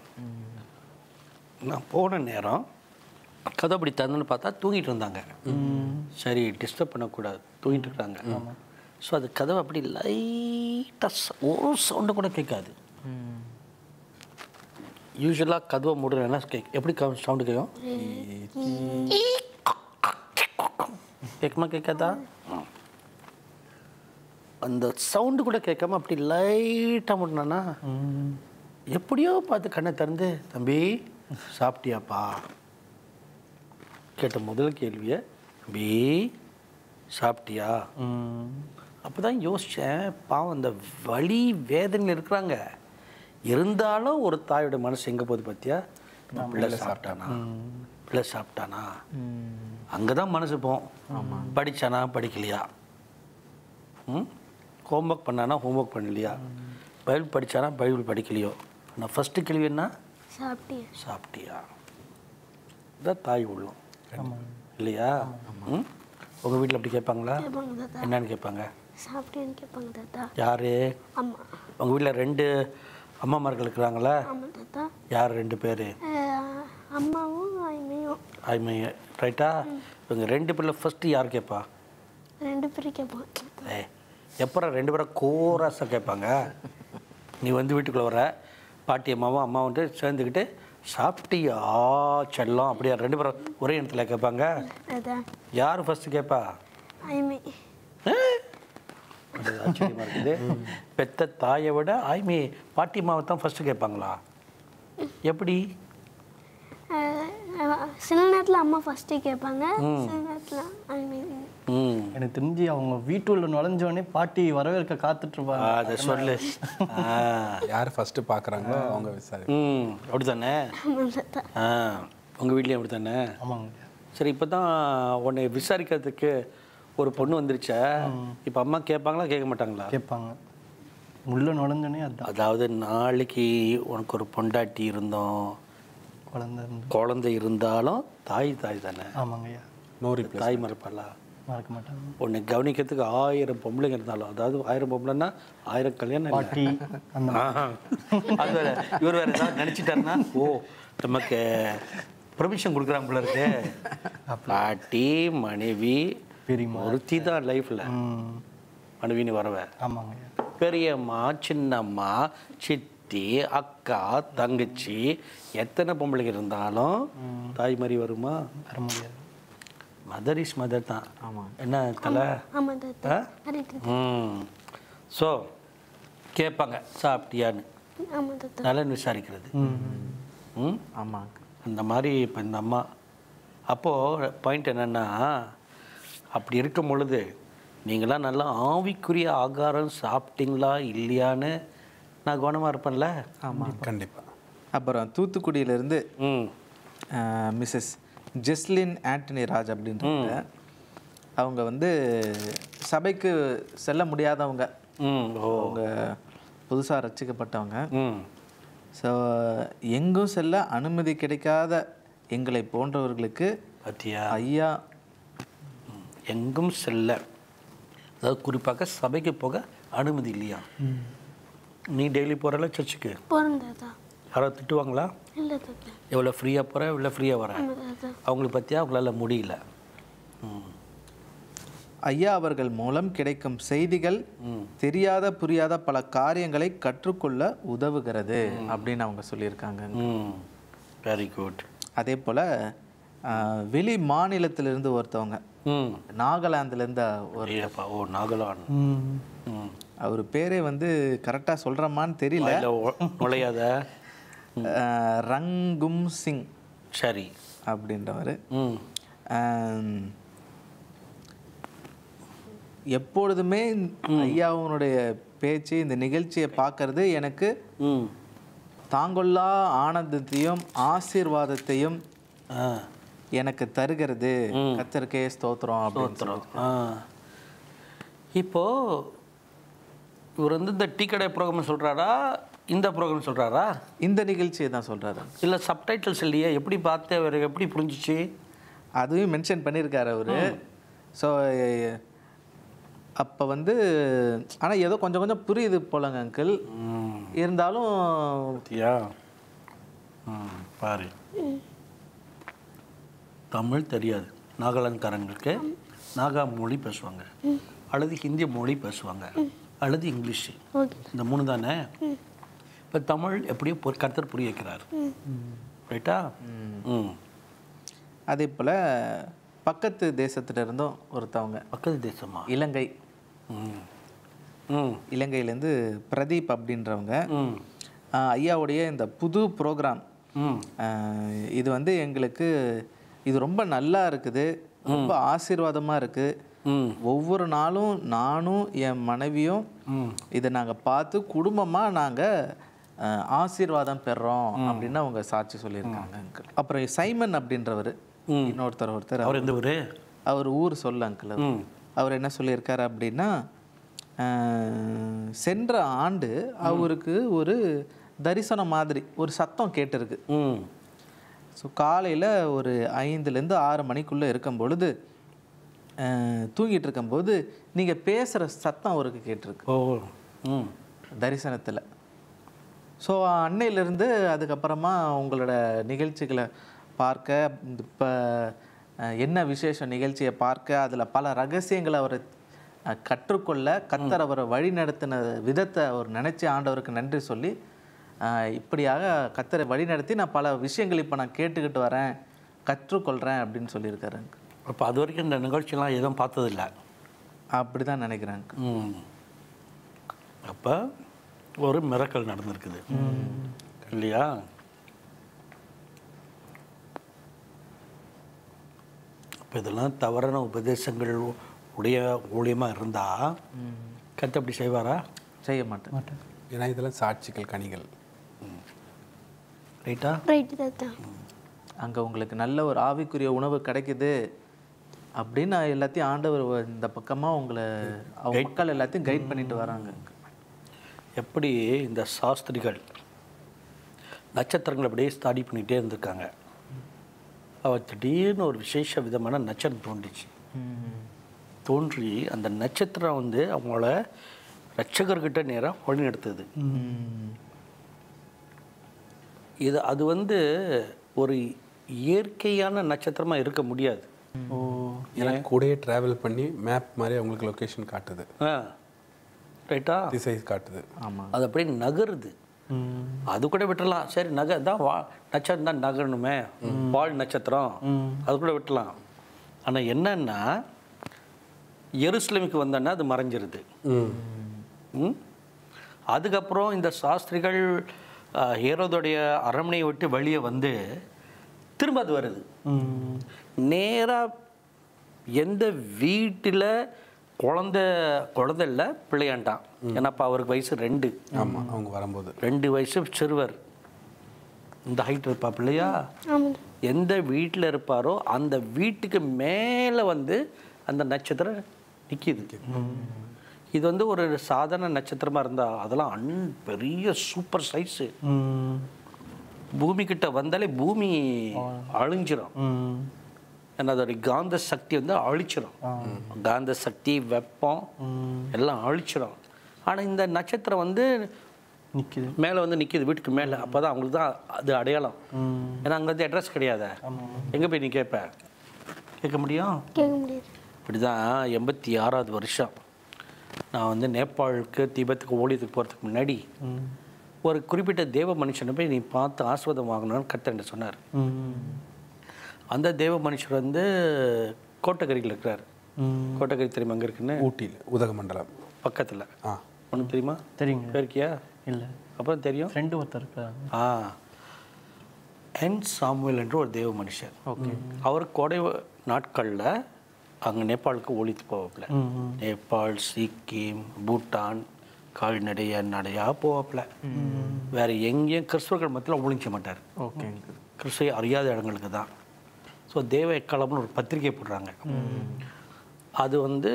S1: நான் போன நேரம் கதை அப்படி தந்துன்னு பார்த்தா தூங்கிட்டு இருந்தாங்க சரி டிஸ்டர்ப் பண்ணக்கூடாது தூங்கிட்டு இருக்காங்க ஸோ அது கதவை அப்படி லைட்டாக ஒரு சவுண்டு கூட கேட்காது யூஸ்வலாக கதவை மூடுறேன்னா கேக் எப்படி சவுண்டு கேட்கும் கேட்குமா கேட்காதா அந்த சவுண்டு கூட கேட்காம அப்படி லைட்டாக மூடினானா எப்படியோ பார்த்து கண்ணை திறந்து தம்பி சாப்பிட்டியாப்பா கேட்ட முதல் கேள்வியை தம்பி சாப்பிட்டியா
S5: ம்
S1: அப்போ தான் யோசித்தேன் பாவம் அந்த வலி வேதனையில் இருக்கிறாங்க இருந்தாலும் ஒரு தாயோட மனசு எங்கே போகுது பார்த்தியா நம்ம பிள்ளை சாப்பிட்டானா பிள்ளை சாப்பிட்டானா அங்கே தான் மனசு போகும் படித்தானா படிக்கலையா ம் ஹோம்ஒர்க் பண்ணானா ஹோம்ஒர்க் பண்ணலையா பைபிள் படித்தானா பைபிள் படிக்கலையோ ஆனால் ஃபஸ்ட்டு கேள்வி என்ன
S4: சாப்பிட்டியா
S1: சாப்பிட்டியா இதான் தாய் உள்ளம் இல்லையா ம் உங்கள் வீட்டில் அப்படி கேட்பாங்களா
S4: கேட்பாங்க தாத்தா
S1: என்னன்னு கேட்பாங்க
S4: சாப்பிட்டியான்னு கேட்பாங்க தாத்தா
S1: யாரு
S4: அம்மா
S1: உங்கள் வீட்டில் ரெண்டு அம்மாமார்கள் இருக்கிறாங்களா
S4: ஆமாம் தாத்தா
S1: யார் ரெண்டு பேர்
S4: அஹ், அம்மாவும் அம்மையும்
S1: ஐமை ரைட்டா இவங்க ரெண்டு பேரில் ஃபஸ்ட்டு யார் கேட்பா
S4: ரெண்டு பேரும் கேட்பாங்க
S1: ஏ எப்பறம் ரெண்டு பேரும் கோராஸாக கேட்பாங்க நீ வந்து வீட்டுக்குள்ளே வர பாட்டி அம்மாவும் அம்மா வந்து சேர்ந்துக்கிட்டு சாப்பிட்டியா செல்லம் அப்படியா ரெண்டு பேரும் ஒரே இடத்துல கேட்பாங்க
S4: அதான்
S1: யார் ஃபஸ்ட்டு கேட்பா
S4: ஐமை
S1: அது ஆச்சரியமா இருக்குது பெத்த தாயை விட ஆய்மி பாட்டி அம்மாவை தான் ஃபஸ்ட்டு கேட்பாங்களா எப்படி
S4: அஹ், அஹ், சில நேரத்தில் அம்மா ஃபஸ்ட்டு கேட்பாங்க சில நேரத்தில் ஐமை
S1: ம்
S5: எனக்கு எனக்கு தெரிஞ்சு அவங்க வீட்டுள்ள நுழைஞ்சோடனே பாட்டி வரவேற்க காத்துட்டு இருப்பாங்க
S1: அதை சொல்லு ஆ.
S3: யார் ஃபர்ஸ்ட் பார்க்குறாங்களோ அவங்க விசாரி
S1: ம் அப்படித்தானே ஆ உங்கள் வீட்லேயும் அப்படித்தானே
S5: ஆமாங்க
S1: சரி இப்போ தான் உன்னை விசாரிக்கிறதுக்கு ஒரு பொண்ணு வந்துருச்சா இப்போ அம்மா கேட்பாங்களா கேட்க மாட்டாங்களா
S5: கேட்பாங்க உள்ள நுழைஞ்சோடனே அதுதான்
S1: அதாவது நாளைக்கு உனக்கு ஒரு பொண்டாட்டி இருந்தோம்
S5: குழந்தை இருந்து
S1: குழந்தை இருந்தாலும் தாய் தாய் தானே
S5: ஆமாங்க ஐயா
S3: நோ ரிப்ளை
S1: தாய் மறப்பாளா
S5: மறக்க மாட்டாங்க
S1: உன்னை கவனிக்கிறதுக்கு ஆயிரம் பொம்பளைங்க இருந்தாலும் அதாவது ஆயிரம் பொம்பளைன்னா ஆயிரம் கல்யாணம் இல்லை.
S5: பாட்டி அந்த
S1: ஆஹா. அது வேற இவர் வேற ஏதாவது நினச்சிட்டாருன்னா ஓ நமக்கு பெர்மிஷன் கொடுக்குறாங்க போல இருக்கு பாட்டி மனைவி
S5: பெரியம்மா.
S1: ஒருத்தி தான் லைஃப்பில்
S5: ம்
S1: மனைவின்னு வரவ
S5: ஆமாங்க ஐயா
S1: பெரியம்மா சின்னம்மா சித்தி அக்கா தங்கச்சி எத்தனை பொம்பளைங்க இருந்தாலும் தாய் மாதிரி வருமா
S5: வர முடியாது
S1: மதர் இஸ் மதர் தான்
S2: ஆமாம்
S1: என்ன தலை
S4: ஆமாம் தாத்தா
S1: ஆ?
S4: கரெக்டு
S1: ம் ஸோ கேட்பாங்க சாப்பிட்டியான்னு
S4: ஆமாம் தாத்தா
S1: நலன் விசாரிக்கிறது ம்
S2: ஆமாங்க
S1: அந்த மாதிரி இப்போ இந்த அம்மா அப்போது பாயிண்ட் என்னென்னா அப்படி இருக்கும் பொழுது நீங்களாம் நல்லா ஆவிக்குரிய ஆகாரம் சாப்பிட்டீங்களா இல்லையான்னு நான் கவனமாக இருப்பேன்ல
S3: கண்டிப்பாக
S2: அப்புறம் தூத்துக்குடியிலேருந்து
S1: ம்
S2: மிஸ்ஸஸ் ஜெஸ்லின் ஆண்டனி ராஜ் அப்படின்றவங்க அவங்க வந்து சபைக்கு செல்ல முடியாதவங்க
S1: ம் ஓ
S2: அவங்க புதுசாக ரசிக்கப்பட்டவங்க
S1: ம்
S2: ஸோ எங்கும் செல்ல அனுமதி கிடைக்காத எங்களை போன்றவர்களுக்கு
S1: பத்தியா
S2: ஐயா
S1: எங்கும் செல்ல அதாவது குறிப்பாக சபைக்கு போக அனுமதி இல்லையா நீ டெய்லி போகிறல சர்ச்சுக்கு
S4: போகிறேன் தாத்தா
S1: யாராவது திட்டுவாங்களா
S4: இல்லை தாத்தா
S1: எவ்வளோ ஃப்ரீயாக போகிற எவ்வளோ ஃப்ரீயாக வர
S4: ஆமாம் தாத்தா
S1: அவங்களுக்கு பற்றியா அவங்களால முடியல ம்
S2: ஐயா அவர்கள் மூலம் கிடைக்கும் செய்திகள் தெரியாத புரியாத பல காரியங்களை கற்றுக்கொள்ள உதவுகிறது அப்படின்னு அவங்க சொல்லியிருக்காங்க
S1: ம் வெரி குட்
S2: அதே போல் வெளி மாநிலத்திலிருந்து ஒருத்தவங்க
S1: ம்
S2: நாகாலாந்துலேருந்து ஒரு
S1: ஏப்பா ஓ நாகலான்
S5: ம்
S1: ம்
S2: அவர் பேரே வந்து கரெக்டாக சொல்கிறோமான்னு தெரியல
S1: வாயில ஒ- நுழையாத
S2: அஹ், ரங்கும் சிங்
S1: சரி
S2: அப்படின்றவர்
S1: ம்
S2: எப்பொழுதுமே ஐயாவுனுடைய பேச்சு இந்த நிகழ்ச்சியை பார்க்கறது எனக்கு
S1: ம்
S2: தாங்கொள்ளா ஆனந்தத்தையும் ஆசீர்வாதத்தையும்
S1: ஆ
S2: எனக்கு தருகிறது கத்தருக்கே ஸ்தோத்திரம் அப்படின்னு சொல்லி.
S1: ஆ இப்போ இவர் வந்து இந்த டீ கடை ப்ரோக்ராம் சொல்கிறாரா இந்த ப்ரோக்ராம் சொல்கிறாரா
S2: இந்த நிகழ்ச்சியை தான் சொல்றாரு
S1: இல்லை சப்டைட்டில்ஸ் இல்லையே எப்படி பார்த்து அவர் எப்படி புரிஞ்சிச்சு
S2: அதுவும் மென்ஷன் பண்ணியிருக்காரு அவரு ஸோ அப்போ வந்து ஆனால் ஏதோ கொஞ்சம் கொஞ்சம் புரியுது போலங்க அங்கிள்
S1: ம்
S2: இருந்தாலும்
S1: பார்த்தியா ம் பாரு தமிழ் தெரியாது நாகாலாந்துக்காரங்களுக்கு நாகா மொழி பேசுவாங்க அல்லது ஹிந்தி மொழி பேசுவாங்க அல்லது இங்கிலீஷ்
S4: ஓகே
S1: இந்த மூணு தானே இப்போ தமிழ் எப்படியோ பொ- கர்த்தர் புரிய வைக்கிறார் ரைட்டா ம்
S2: அதே போல் பக்கத்து தேசத்துல இருந்தும் ஒருத்தவங்க
S1: பக்கத்து தேசமா
S2: இலங்கை
S1: ம் ம்
S2: இலங்கையிலேருந்து பிரதீப் அப்படின்றவங்க
S1: ம்
S2: ஆஹ், ஐயாவுடைய இந்த புது ப்ரோக்ராம்
S1: ம்
S2: இது வந்து எங்களுக்கு இது ரொம்ப நல்லா இருக்குது ரொம்ப ஆசீர்வாதமாக இருக்குது
S1: ம்
S2: ஒவ்வொரு நாளும் நானும் என் மனைவியும்
S1: ம்
S2: இதை நாங்கள் பார்த்து குடும்பமாக நாங்கள் ஆசீர்வாதம் பெறுறோம் அப்படின்னு அவங்க சாட்சி சொல்லியிருக்காங்க அங்கிள் அப்புறம் சைமன் அப்படின்றவர் இன்னொருத்தர் ஒருத்தர்
S1: அவர் எந்த ஊர்
S2: அவர் ஊர் சொல்ல அங்கிள் அவர்.
S1: ம்
S2: அவர் என்ன சொல்லியிருக்காரு அப்படின்னா அஹ், சென்ற ஆண்டு அவருக்கு ஒரு தரிசனம் மாதிரி ஒரு சத்தம் கேட்டிருக்கு
S1: ம்
S2: ஸோ காலையில் ஒரு ஐந்துலேருந்து ஆறு மணிக்குள்ளே இருக்கும் பொழுது அஹ், தூங்கிட்டு இருக்கும்போது நீங்கள் பேசுகிற சத்தம் அவருக்கு கேட்டிருக்கு
S1: ஓ ம்
S2: தரிசனத்தில் ஸோ அன்னையிலேருந்து அதுக்கப்புறமா உங்களோட நிகழ்ச்சிகளை பார்க்க இப்போ என்ன விசேஷ நிகழ்ச்சியை பார்க்க அதில் பல ரகசியங்களை அவர் அஹ், கற்றுக்கொள்ள கத்தர் அவரை வழி நடத்தின விதத்தை அவர் நினச்சி ஆண்டவருக்கு நன்றி சொல்லி அஹ், இப்படியாக கத்தரை வழி நடத்தி நான் பல விஷயங்கள் இப்போ நான் கேட்டுக்கிட்டு வரேன் கற்றுக்கொள்கிறேன் அப்படின்னு சொல்லியிருக்காரு
S1: அப்போ அது வரைக்கும் இந்த நிகழ்ச்சியெல்லாம் எதுவும் பார்த்ததில்ல
S2: அப்படி தான் நினைக்கிறேன்
S1: ம் அப்போ ஒரு மிரக்கல் நடந்திருக்குது இல்லையா அப்போ இதெல்லாம் தவறான உபதேசங்கள் உடைய ஊழியமாக இருந்தால் கத்த அப்படி செய்வாரா
S2: செய்ய மாட்டேன்
S5: மாட்டேன்
S3: ஏன்னா இதெல்லாம் சாட்சிகள் கனிகள்
S1: ரைட்டா
S4: ரைட்டு தாத்தா
S2: அங்கே உங்களுக்கு நல்ல ஒரு ஆவிக்குரிய உணவு கிடைக்குது அப்படின்னு எல்லாத்தையும் ஆண்டவர் வ- இந்த பக்கமாக உங்களை அவங்க மக்கள் எல்லாத்தையும் கைட் பண்ணிட்டு வராங்க
S1: எப்படி இந்த சாஸ்திரிகள் நட்சத்திரங்களை அப்படியே ஸ்டடி பண்ணிகிட்டே இருந்திருக்காங்க அவர் திடீர்னு ஒரு விசேஷ விதமான நட்சத்திரம் தோன்றிச்சு தோன்றி அந்த நட்சத்திரம் வந்து அவங்கள ரட்சகர்கிட்ட நேராக வழி எடுத்தது இது அது வந்து ஒரு இயற்கையான நட்சத்திரமாக இருக்க முடியாது
S5: ஓ
S3: ஏன்னா கூடயே ட்ராவல் பண்ணி மேப் மாதிரி அவங்களுக்கு லொக்கேஷன் காட்டுது
S1: ஆ ரைட்டா
S3: திசை காட்டுது
S2: ஆமாம்
S1: அது அப்படியே நகருது
S5: ம்
S1: அது கூட விட்டுறலாம் சரி நகை தான் வா நட்சத்திரம் தான் நகரணுமே வால் நட்சத்திரம் அது கூட விட்டுலாம் ஆனால் என்னன்னா எருசலேமுக்கு வந்தோன்னா அது மறைஞ்சிருது
S3: ம்
S1: ம்? அதுக்கப்புறம் இந்த சாஸ்திரிகள் அஹ், ஹேரோதுடைய அரண்மனையை விட்டு வெளியே வந்து திரும்ப அது வருது
S5: ம்
S1: நேராக எந்த வீட்டில் குழந்த குழந்தை இல்லை பிள்ளையாண்டான் ஏன்னா அப்போ அவருக்கு வயசு ரெண்டு
S3: ஆமாம் அவங்க வரும்போது
S1: ரெண்டு வயசு சிறுவர் இந்த ஹைட் இருப்பா பிள்ளையா
S4: ஆமாம்
S1: எந்த வீட்டில் இருப்பாரோ அந்த வீட்டுக்கு மேலே வந்து அந்த நட்சத்திரம் நிற்கிது இது வந்து ஒரு சாதாரண நட்சத்திரமாக இருந்தால் அதெல்லாம் அன் பெரிய சூப்பர் சைஸு
S5: ம்
S1: பூமி கிட்ட வந்தாலே பூமி அழிஞ்சிரும்
S5: ம்
S1: ஏன்னா அதோடைய காந்த சக்தி வந்து அழிச்சிரும் காந்த சக்தி வெப்பம் எல்லாம் அழிச்சிரும் ஆனால் இந்த நட்சத்திரம் வந்து
S5: நிற்கிது
S1: மேலே வந்து நிற்கிது வீட்டுக்கு மேலே அப்போ தான் அவங்களுக்கு தான் அது அடையாளம்
S5: ம்
S1: ஏன்னா அங்கே வந்து அட்ரஸ் கிடையாது எங்கே போய் நீ கேட்ப கேட்க முடியும்
S4: கேட்க முடியாது
S1: இப்படி தான் எண்பத்தி ஆறாவது வருஷம் நான் வந்து நேபாளுக்கு திபெத்துக்கு ஓடியதுக்கு போகிறதுக்கு முன்னாடி
S5: ம்
S1: ஒரு குறிப்பிட்ட தேவ மனுஷனை போய் நீ பார்த்து ஆஸ்வாதம் வாங்கணும்னு கர்த்தர் சொன்னார்
S5: ம்
S1: அந்த தேவ மனுஷர் வந்து கோட்டகரியில் இருக்கிறார்
S5: ம்
S1: கோட்டகரி தெரியுமா அங்கே இருக்குன்னு
S3: ஊட்டியில் உதகமண்டலம்
S1: பக்கத்தில்
S3: ஆ
S1: ஒன்றும் தெரியுமா
S5: தெரியுங்க
S1: போயிருக்கியா
S5: இல்லை
S1: அப்புறம் தெரியும்
S5: ஃப்ரெண்டு ஒருத்தர் இருக்காங்க
S1: ஆ என் சாமுவேல் என்று ஒரு தேவ மனுஷர் ஓகே அவர் கோடை நாட்களில் அங்கே நேபாளுக்கு ஒழித்து போவாப்புல
S5: ம் ம்
S1: நேபாள் சிக்கிம் பூட்டான் கால்நடைய நடையாக போவாப்புல வேற எங்கேயும் கிறிஸ்தவர்கள் மத்தியில் ஒழிஞ்ச மாட்டார்
S2: ஓகேங்க
S1: கிறிஸ்துவை அறியாத இடங்களுக்கு தான் ஸோ தேவ எக்காலம்னு ஒரு பத்திரிகை போடுறாங்க அது வந்து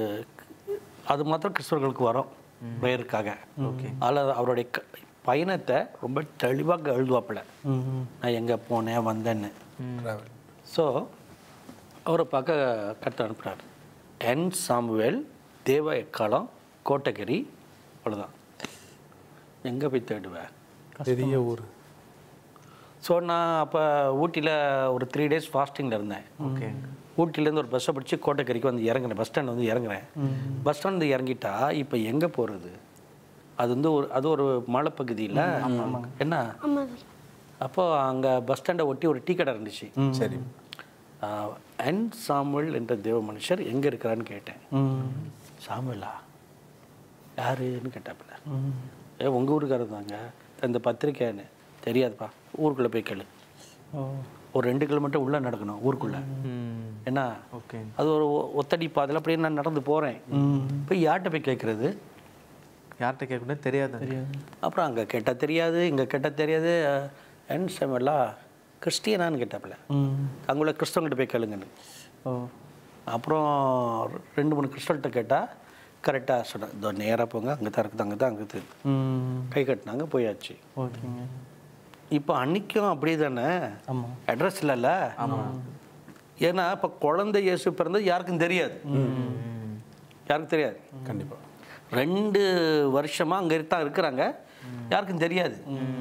S1: அது மாத்திரம் கிறிஸ்தவர்களுக்கு வரும் ப்ரேயருக்காக அதில் அவருடைய க- பயணத்தை ரொம்ப தெளிவாக எழுதுவாப்புல
S5: ம் ம்
S1: நான் எங்கே போனேன் வந்தேன்னு
S3: ட்ராவல்
S1: ஸோ அவரை பார்க்க கற்று அனுப்புகிறார் என் சாமுவேல் தேவ எக்காலம் கோட்டகிரி அவ்வளோதான் எங்கே போய் தேடுவேன்
S3: பெரிய ஊர்
S1: ஸோ நான் அப்போ ஊட்டியில் ஒரு த்ரீ டேஸ் ஃபாஸ்டிங்கில் இருந்தேன்
S2: ஓகேங்க
S1: ஊட்டிலேருந்து ஒரு பஸ்ஸை பிடிச்சி கோட்டைக்கரைக்கு வந்து இறங்குறேன் பஸ் ஸ்டாண்ட் வந்து இறங்குறேன் பஸ் ஸ்டாண்ட் இறங்கிட்டா இப்போ எங்கே போகிறது அது வந்து ஒரு அது ஒரு மலைப்பகுதியில் என்ன
S4: ஆமாம்
S1: அப்போ அங்கே பஸ் ஸ்டாண்டை ஒட்டி ஒரு டீ கடை இருந்துச்சு
S3: சரி
S1: ஆஹ், என் சாமுவேல் என்ற தேவ மனுஷர் எங்கே இருக்கிறான்னு கேட்டேன்
S5: ம்
S1: சாமுவேலா யாருன்னு கேட்டாப்புல
S5: ம்
S1: ஏ உங்கள் ஊருக்காரர் தாங்க இந்த பத்திரிக்கைன்னு தெரியாதுப்பா ஊருக்குள்ளே போய் கேளு
S5: ஓ
S1: ஒரு ரெண்டு கிலோமீட்டர் உள்ளே நடக்கணும் ஊருக்குள்ளே
S2: ம்
S1: என்ன
S2: ஓகே
S1: அது ஒரு ஒ- ஒத்தடி பாதையில் அப்படியே நான் நடந்து போகிறேன்
S5: ம்
S1: போய் யார்கிட்ட போய் கேட்குறது
S2: யார்கிட்ட கேட்கணும் தெரியாது
S5: தெரியாது
S1: அப்புறம் அங்கே கேட்டால் தெரியாது இங்கே கேட்டால் தெரியாது அஹ், என் செமலா கிறிஸ்டியனான்னு கேட்டாப்புல
S5: ம்
S1: அங்கே உள்ள கிறிஸ்தவங்கிட்ட போய் கேளுங்கன்னு
S5: ஓ
S1: அப்புறம் ரெண்டு மூணு கிறிஸ்தவர்கிட்ட கேட்டால் கரெக்டாக சொன்னேன் இதோ நேராக போங்க அங்கே தான் இருக்குது அங்கே தான் அங்கே இருக்குது
S5: ம்
S1: கை கட்டினாங்க போயாச்சு
S5: ஓகேங்க
S1: இப்போ அன்னைக்கும் அப்படி தானே
S5: ஆமாம்
S1: அட்ரஸ் இல்லைல்ல ஏன்னா இப்போ குழந்தை இயேசு பிறந்தது யாருக்கும் தெரியாது யாருக்கும் தெரியாது
S3: கண்டிப்பாக
S1: ரெண்டு வருஷமாக அங்கே தான் இருக்கிறாங்க யாருக்கும் தெரியாது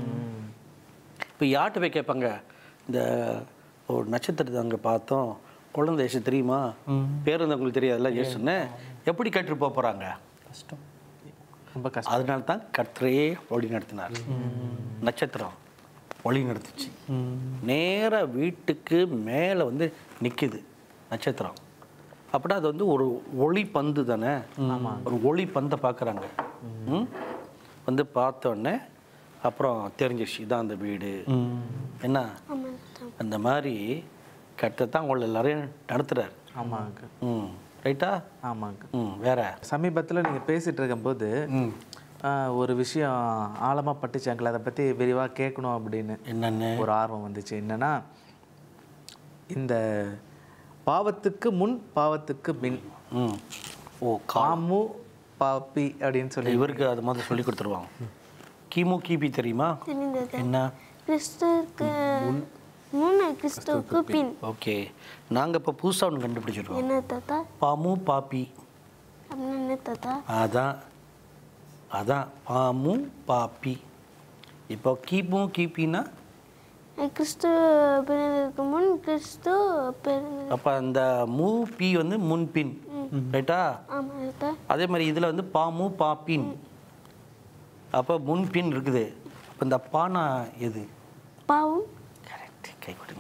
S1: இப்போ யார்கிட்ட போய் கேட்பாங்க இந்த ஒரு நட்சத்திரத்தை அங்கே பார்த்தோம் குழந்தை இயேசு தெரியுமா பேர் வந்து உங்களுக்கு தெரியாதுல்ல இயேசுன்னு எப்படி கேட்டுட்டு போக போகிறாங்க
S5: கஷ்டம்
S2: ரொம்ப கஷ்டம்
S1: அதனால தான் கர்த்தரையே வழி நடத்தினார் நட்சத்திரம் வழி நடத்துச்சு
S5: ம்
S1: நேராக வீட்டுக்கு மேலே வந்து நிற்கிது நட்சத்திரம் அப்படின்னா அது வந்து ஒரு ஒளி பந்து தானே ஒரு ஒளி பந்தை பார்க்குறாங்க ம் வந்து பார்த்த உடனே அப்புறம் தெரிஞ்சிச்சு இதான் அந்த வீடு
S5: ம்
S1: என்ன
S4: ஆமாம் தாத்தா
S1: அந்த மாதிரி கட்டை தான் உங்களை எல்லாரையும் நடத்துகிறார்
S2: ஆமாங்க
S1: ம் ரைட்டா
S2: ஆமாங்க
S1: ம் வேற
S2: சமீபத்தில் நீங்கள் பேசிகிட்டு இருக்கும்போது ஆ, ஒரு விஷயம் ஆழமாக பட்டுச்சு எங்களை அதை பற்றி விரிவாக கேட்கணும் அப்படின்னு
S1: என்னன்னு
S2: ஒரு ஆர்வம் வந்துச்சு என்னன்னா இந்த பாவத்துக்கு முன் பாவத்துக்கு பின்
S1: ம் ஓ கா
S2: காமு பாப்பி அப்படின்னு சொல்லி
S1: இவருக்கு அது மாதிரி சொல்லி கொடுத்துருவாங்க கிமு கிபி தெரியுமா
S4: தெரிந்தது
S1: என்ன
S4: கிறிஸ்துவுக்கு முன் கிறிஸ்துவுக்கு பின்
S1: ஓகே நாங்கள் இப்போ புதுசாக ஒன்று கண்டுபிடிச்சிருக்கோம்
S4: என்ன தாத்தா
S1: பாமு பாப்பி
S4: அப்படின்னு என்ன தாத்தா
S1: அதான் அதான் பாமு பாப்பி இப்போ கிமு கிபின்னா
S4: கிறிஸ்து பிறந்ததுக்கு முன் கிறிஸ்து பிறந்தது
S1: அப்போ அந்த மூ பி வந்து முன்பின் ரைட்டா
S4: ஆமாம் தாத்தா
S1: அதே மாதிரி இதில் வந்து பாமு பாப்பின் அப்போ முன்பின் இருக்குது அப்போ இந்த பானா எது
S4: பாவம்
S1: கரெக்ட் கை கொடுங்க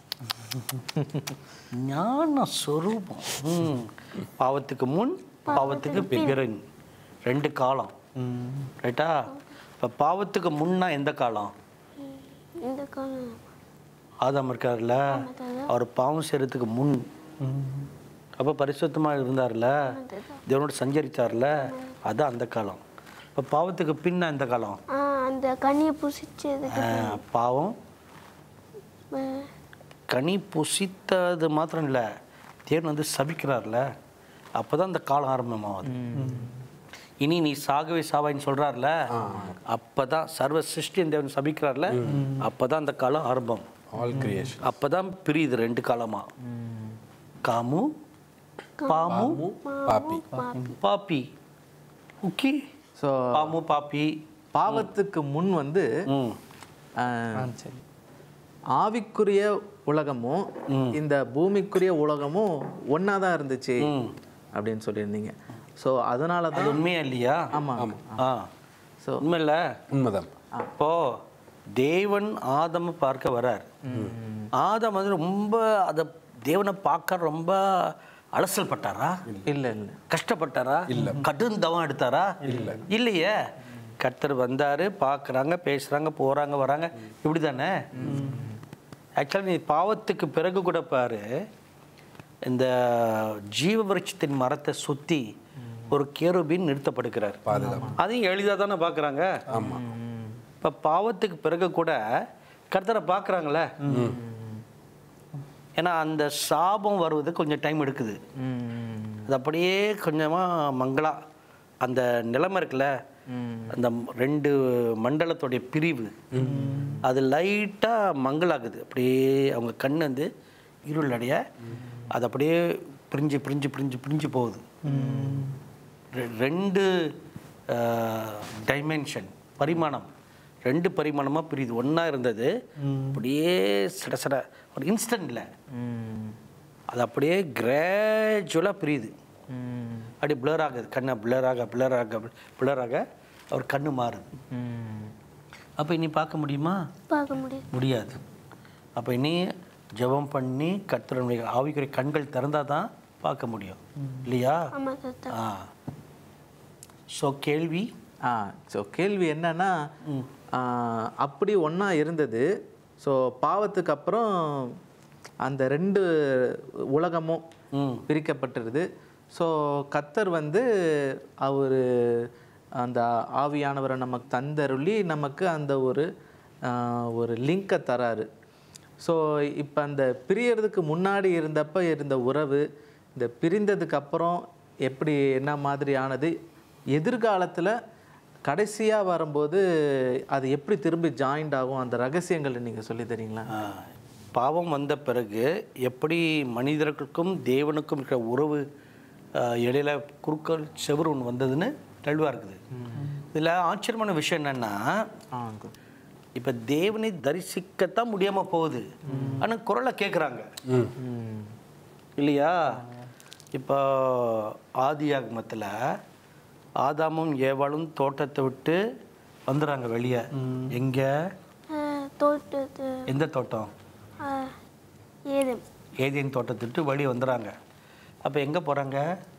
S1: ஞான சொரூபம் ம். பாவத்துக்கு முன் பாவத்துக்கு பிறன் ரெண்டு காலம் ரைட்டா இப்போ பாவத்துக்கு முன்னா எந்த காலம்
S4: இந்த காலம்
S1: ஆதாம் இருக்கார்ல அவர் பாவம் செய்யறதுக்கு முன் அப்போ பரிசுத்தமாக இருந்தார்ல தேவனோட சஞ்சரித்தார்ல அதான் அந்த காலம் இப்போ பாவத்துக்கு பின்ன எந்த காலம்
S4: ஆ, அந்த கனியை புசிச்சதுக்கு
S1: ஆ, பாவம்
S4: அஹ்,
S1: கனி புசித்தது மாத்திரம் இல்லை தேவன் வந்து சபிக்கிறார்ல அப்போ தான் அந்த காலம் ஆரம்பமாகுது இனி நீ சாகவே சாவாயின்னு சொல்கிறார்ல அப்போ தான் சர்வ சிருஷ்டியின் தேவன் சபிக்கிறார்ல அப்போ தான் அந்த காலம் ஆரம்பம்
S3: ஆல் கிரியேஷன்
S1: அப்போ தான் பிரியுது ரெண்டு காலமா காமு பாமு
S3: பாப்பி
S1: பாப்பி ஓகே
S2: ஸோ
S1: பாமு பாப்பி
S2: பாவத்துக்கு முன் வந்து
S1: ம்
S2: ஆ,
S5: சரி
S2: ஆவிக்குரிய உலகமும் இந்த பூமிக்குரிய உலகமும் ஒன்றா தான் இருந்துச்சு அப்படின்னு சொல்லியிருந்தீங்க ஸோ அதனால
S1: அது
S2: தான்
S1: உண்மையா இல்லையா
S2: ஆமாம்
S1: ஆ
S2: ஸோ
S1: உண்மை இல்லை
S3: உண்மைதான்
S1: அப்போ தேவன் ஆதம பார்க்க வரார் ஆதம் வந்து ரொம்ப அத தேவனை பார்க்க ரொம்ப அலசல் பட்டாரா
S2: இல்லை இல்லை
S1: கஷ்டப்பட்டாரா இல்ல கடும் தவம் எடுத்தாரா இல்ல இல்லையே கர்த்தர் வந்தாரு பார்க்கறாங்க பேசுறாங்க போறாங்க வராங்க இப்படி தானே ஆக்சுவலாக நீ பாவத்துக்கு பிறகு கூட பாரு இந்த ஜீவ விருட்சத்தின் மரத்தை சுத்தி ஒரு கேருபின் நிறுத்தப்படுகிறார் அதையும் எளிதாக தானே பார்க்குறாங்க இப்போ பாவத்துக்கு பிறகு கூட கர்த்தரை பார்க்குறாங்களே ஏன்னா அந்த சாபம் வருவது கொஞ்சம் டைம் எடுக்குது அது அப்படியே கொஞ்சமாக மங்களா அந்த நிலைமை இருக்குல்ல அந்த ரெண்டு மண்டலத்துடைய பிரிவு அது லைட்டாக மங்களாகுது அப்படியே அவங்க கண் வந்து இருள் அடைய அது அப்படியே பிரிஞ்சு பிரிஞ்சு பிரிஞ்சு பிரிஞ்சு போகுது ரெ- ரெண்டு டைமென்ஷன் பரிமாணம் ரெண்டு பரிமாணமாக பிரியுது ஒன்றா இருந்தது அப்படியே சட சட ஒரு இன்ஸ்டன்ட்ல அது அப்படியே கிராஜுவலாக பிரியுது அப்படி blur ஆகுது கண்ணை blur ஆக blur ஆக blur ஆக அவர் கண்ணு மாறுது அப்போ இனி பார்க்க முடியுமா
S4: பார்க்க முடியும்
S1: முடியாது அப்போ இனி ஜெபம் பண்ணி கர்த்தருடைய ஆவிக்குரிய கண்கள் திறந்தால் தான் பார்க்க முடியும் இல்லையா
S4: ஆமாம் தாத்தா
S1: ஆ ஸோ கேள்வி
S2: ஆ ஸோ கேள்வி என்னன்னா ஆ, அப்படி ஒன்றா இருந்தது ஸோ பாவத்துக்கு அப்புறம் அந்த ரெண்டு உலகமும் பிரிக்கப்பட்டுருது ஸோ கத்தர் வந்து அவர் அந்த ஆவியானவரை நமக்கு தந்தருளி நமக்கு அந்த ஒரு ஆ, ஒரு லிங்கை தராரு ஸோ இப்போ அந்த பிரியறதுக்கு முன்னாடி இருந்தப்ப இருந்த உறவு இந்த பிரிந்ததுக்கு அப்புறம் எப்படி என்ன மாதிரி ஆனது எதிர்காலத்தில் கடைசியாக வரும்போது அது எப்படி திரும்பி ஜாயிண்ட் ஆகும் அந்த ரகசியங்களை நீங்கள் சொல்லி தரீங்களா
S1: ஆ, பாவம் வந்த பிறகு எப்படி மனிதர்களுக்கும் தேவனுக்கும் இருக்கிற உறவு ஆ, இடையில குறுக்கல் செவுறு ஒன்று வந்ததுன்னு தெளிவாக இருக்குது இதில் ஆச்சரியமான விஷயம் என்னன்னா
S2: ஆ uncle.
S1: இப்போ தேவனை தரிசிக்கத்தான் முடியாமல் போகுது ஆனால் குரலை கேட்குறாங்க இல்லையா இப்போ ஆதியாகமத்தில் ஆதாமும் ஏவாளும் தோட்டத்தை விட்டு வந்துடுறாங்க வெளியே எங்கே
S4: அஹ், தோட்டத்து
S1: எந்த தோட்டம்
S4: அஹ், ஏதேன்
S1: ஏதேன் தோட்டத்தை விட்டு வெளியே வந்துடுறாங்க அப்போ எங்கே போகிறாங்க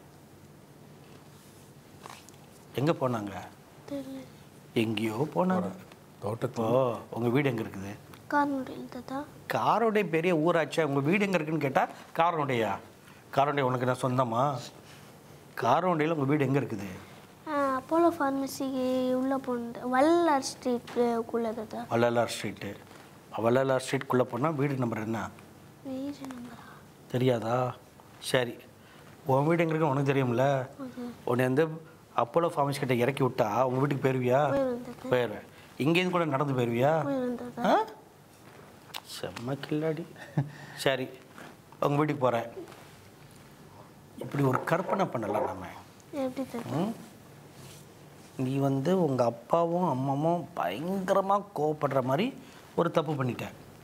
S1: எங்கே போனாங்க
S4: தெரியல
S1: எங்கேயோ போனாங்க
S3: தோட்டத்தில்
S1: இப்போ உங்கள் வீடு எங்கே இருக்குது
S4: கார்னுடையில் தாத்தா
S1: காரோடைய பெரிய ஊராச்சே உங்கள் வீடு எங்கே இருக்குன்னு கேட்டால் காரனுடையா காரோண்டை உனக்கு நான் சொந்தமா காரோண்டையில் உங்கள் வீடு எங்கே இருக்குது
S4: அப்போலோ ஃபார்மசிக்கு உள்ளே போனது வல்லார் ஸ்ட்ரீட்டுக்குள்ளே தாத்தா
S1: வள்ளலார் ஸ்ட்ரீட்டு வள்ளலார் ஸ்ட்ரீட்குள்ளே போனால் வீடு நம்பர் என்ன
S4: வீடு நம்பரா
S1: தெரியாதா சரி உன் வீடு எங்கே இருக்கு உனக்கு தெரியும்ல உன்னை வந்து அப்போலோ ஃபார்மசி கிட்ட இறக்கி விட்டா உங்கள் வீட்டுக்கு போயிருவியா
S4: போயிடும் தாத்தா
S1: போயிடுவேன் இங்கேருந்து கூட நடந்து போயிருவியா
S4: போயிடும் தாத்தா
S1: ஆ செம்ம கில்லாடி சரி உங்கள் வீட்டுக்கு போகிறேன் இப்படி ஒரு கற்பனை பண்ணலாம் நம்ம
S4: எப்படி தாத்தா
S1: ம்? நீ வந்து உங்கள் அப்பாவும் அம்மாவும் பயங்கரமாக கோவப்படுற மாதிரி ஒரு தப்பு பண்ணிட்ட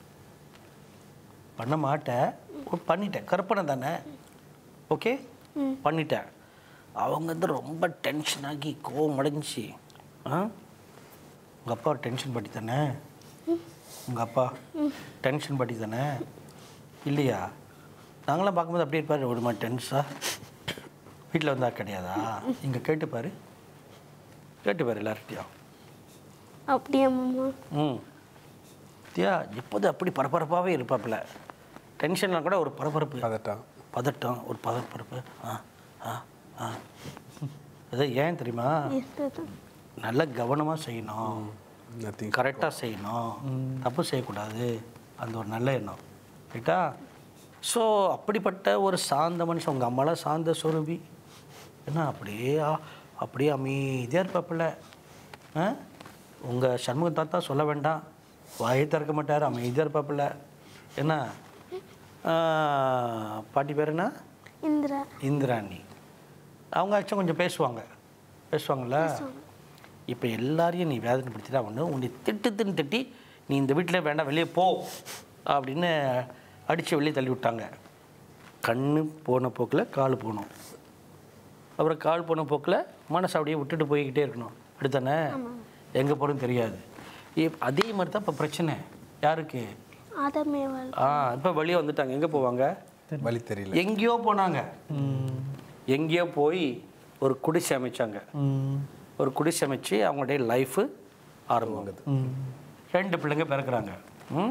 S1: பண்ண மாட்டேன் ஒரு பண்ணிட்டேன் கற்பனை தானே ஓகே பண்ணிட்டேன் அவங்க வந்து ரொம்ப டென்ஷன் ஆகி கோவம் அடைஞ்சி ஆ உங்கள் அப்பா டென்ஷன் பட்டி தானே உங்கள் அப்பா டென்ஷன் பட்டி தானே இல்லையா நாங்களாம் பார்க்கும்போது அப்படியே இருப்பார் விடுமா டென்ஸா வீட்டில் வந்தா கிடையாதா இங்கே கேட்டுப்பாரு கேட்டுப்பாரு எல்லார்கிட்டையும்
S4: அப்படியா மாமா
S1: ம் தியா எப்போதும் அப்படி பரபரப்பாகவே இருப்பாப்புல டென்ஷனில் கூட ஒரு பரபரப்பு
S3: பதட்டம்
S1: பதட்டம் ஒரு பதப்பரப்பு ஆ ஆ ஆ அது ஏன் தெரியுமா
S4: எஸ் தாத்தா
S1: நல்ல கவனமாக செய்யணும்
S3: நத்திங்
S1: கரெக்டாக செய்யணும் தப்பு செய்யக்கூடாது அந்த ஒரு நல்ல எண்ணம் ரைட்டா ஸோ அப்படிப்பட்ட ஒரு சாந்த மனுஷன் உங்கள் அம்மாலாம் சாந்த சொருபி என்ன அப்படியே ஆ- அப்படியே அமைதியாக இருப்பாப்புல ஆ உங்கள் சண்முக தாத்தா சொல்ல வேண்டாம் வாயை திறக்க மாட்டார் அமைதியாக இருப்பாப்புல என்ன ஆ, பாட்டி பேர் என்ன
S4: இந்திரா
S1: இந்திராணி அவங்க ஆச்சும் கொஞ்சம் பேசுவாங்க பேசுவாங்கள்ல இப்போ எல்லாரையும் நீ வேதனைப்படுத்திட்டா ஒன்று உன்னை திட்டு தின்னு திட்டி நீ இந்த வீட்டில் வேண்டாம் வெளியே போ அப்படின்னு அடித்து வெளியே தள்ளி விட்டாங்க கண்ணு போன போக்கில் கால் போகணும் அப்புறம் கால் போன போக்கில் மனசு அப்படியே விட்டுட்டு போய்கிட்டே இருக்கணும் அப்படித்தானே எங்கே போகிறோன்னு தெரியாது இப்- அதே மாதிரி தான் இப்போ பிரச்சனை யாருக்கு
S4: ஆதமேவாள்
S1: ஆ இப்போ வெளியே வந்துட்டாங்க எங்கே போவாங்க
S3: வழி தெரியல
S1: எங்கேயோ போனாங்க எங்கேயோ போய் ஒரு குடிசை அமைச்சாங்க
S5: ம்
S1: ஒரு குடிசை அமைச்சு அவங்களுடைய லைஃபு ஆரம்பமாகுது
S5: ம்
S1: ரெண்டு பிள்ளைங்க பிறக்கிறாங்க ம்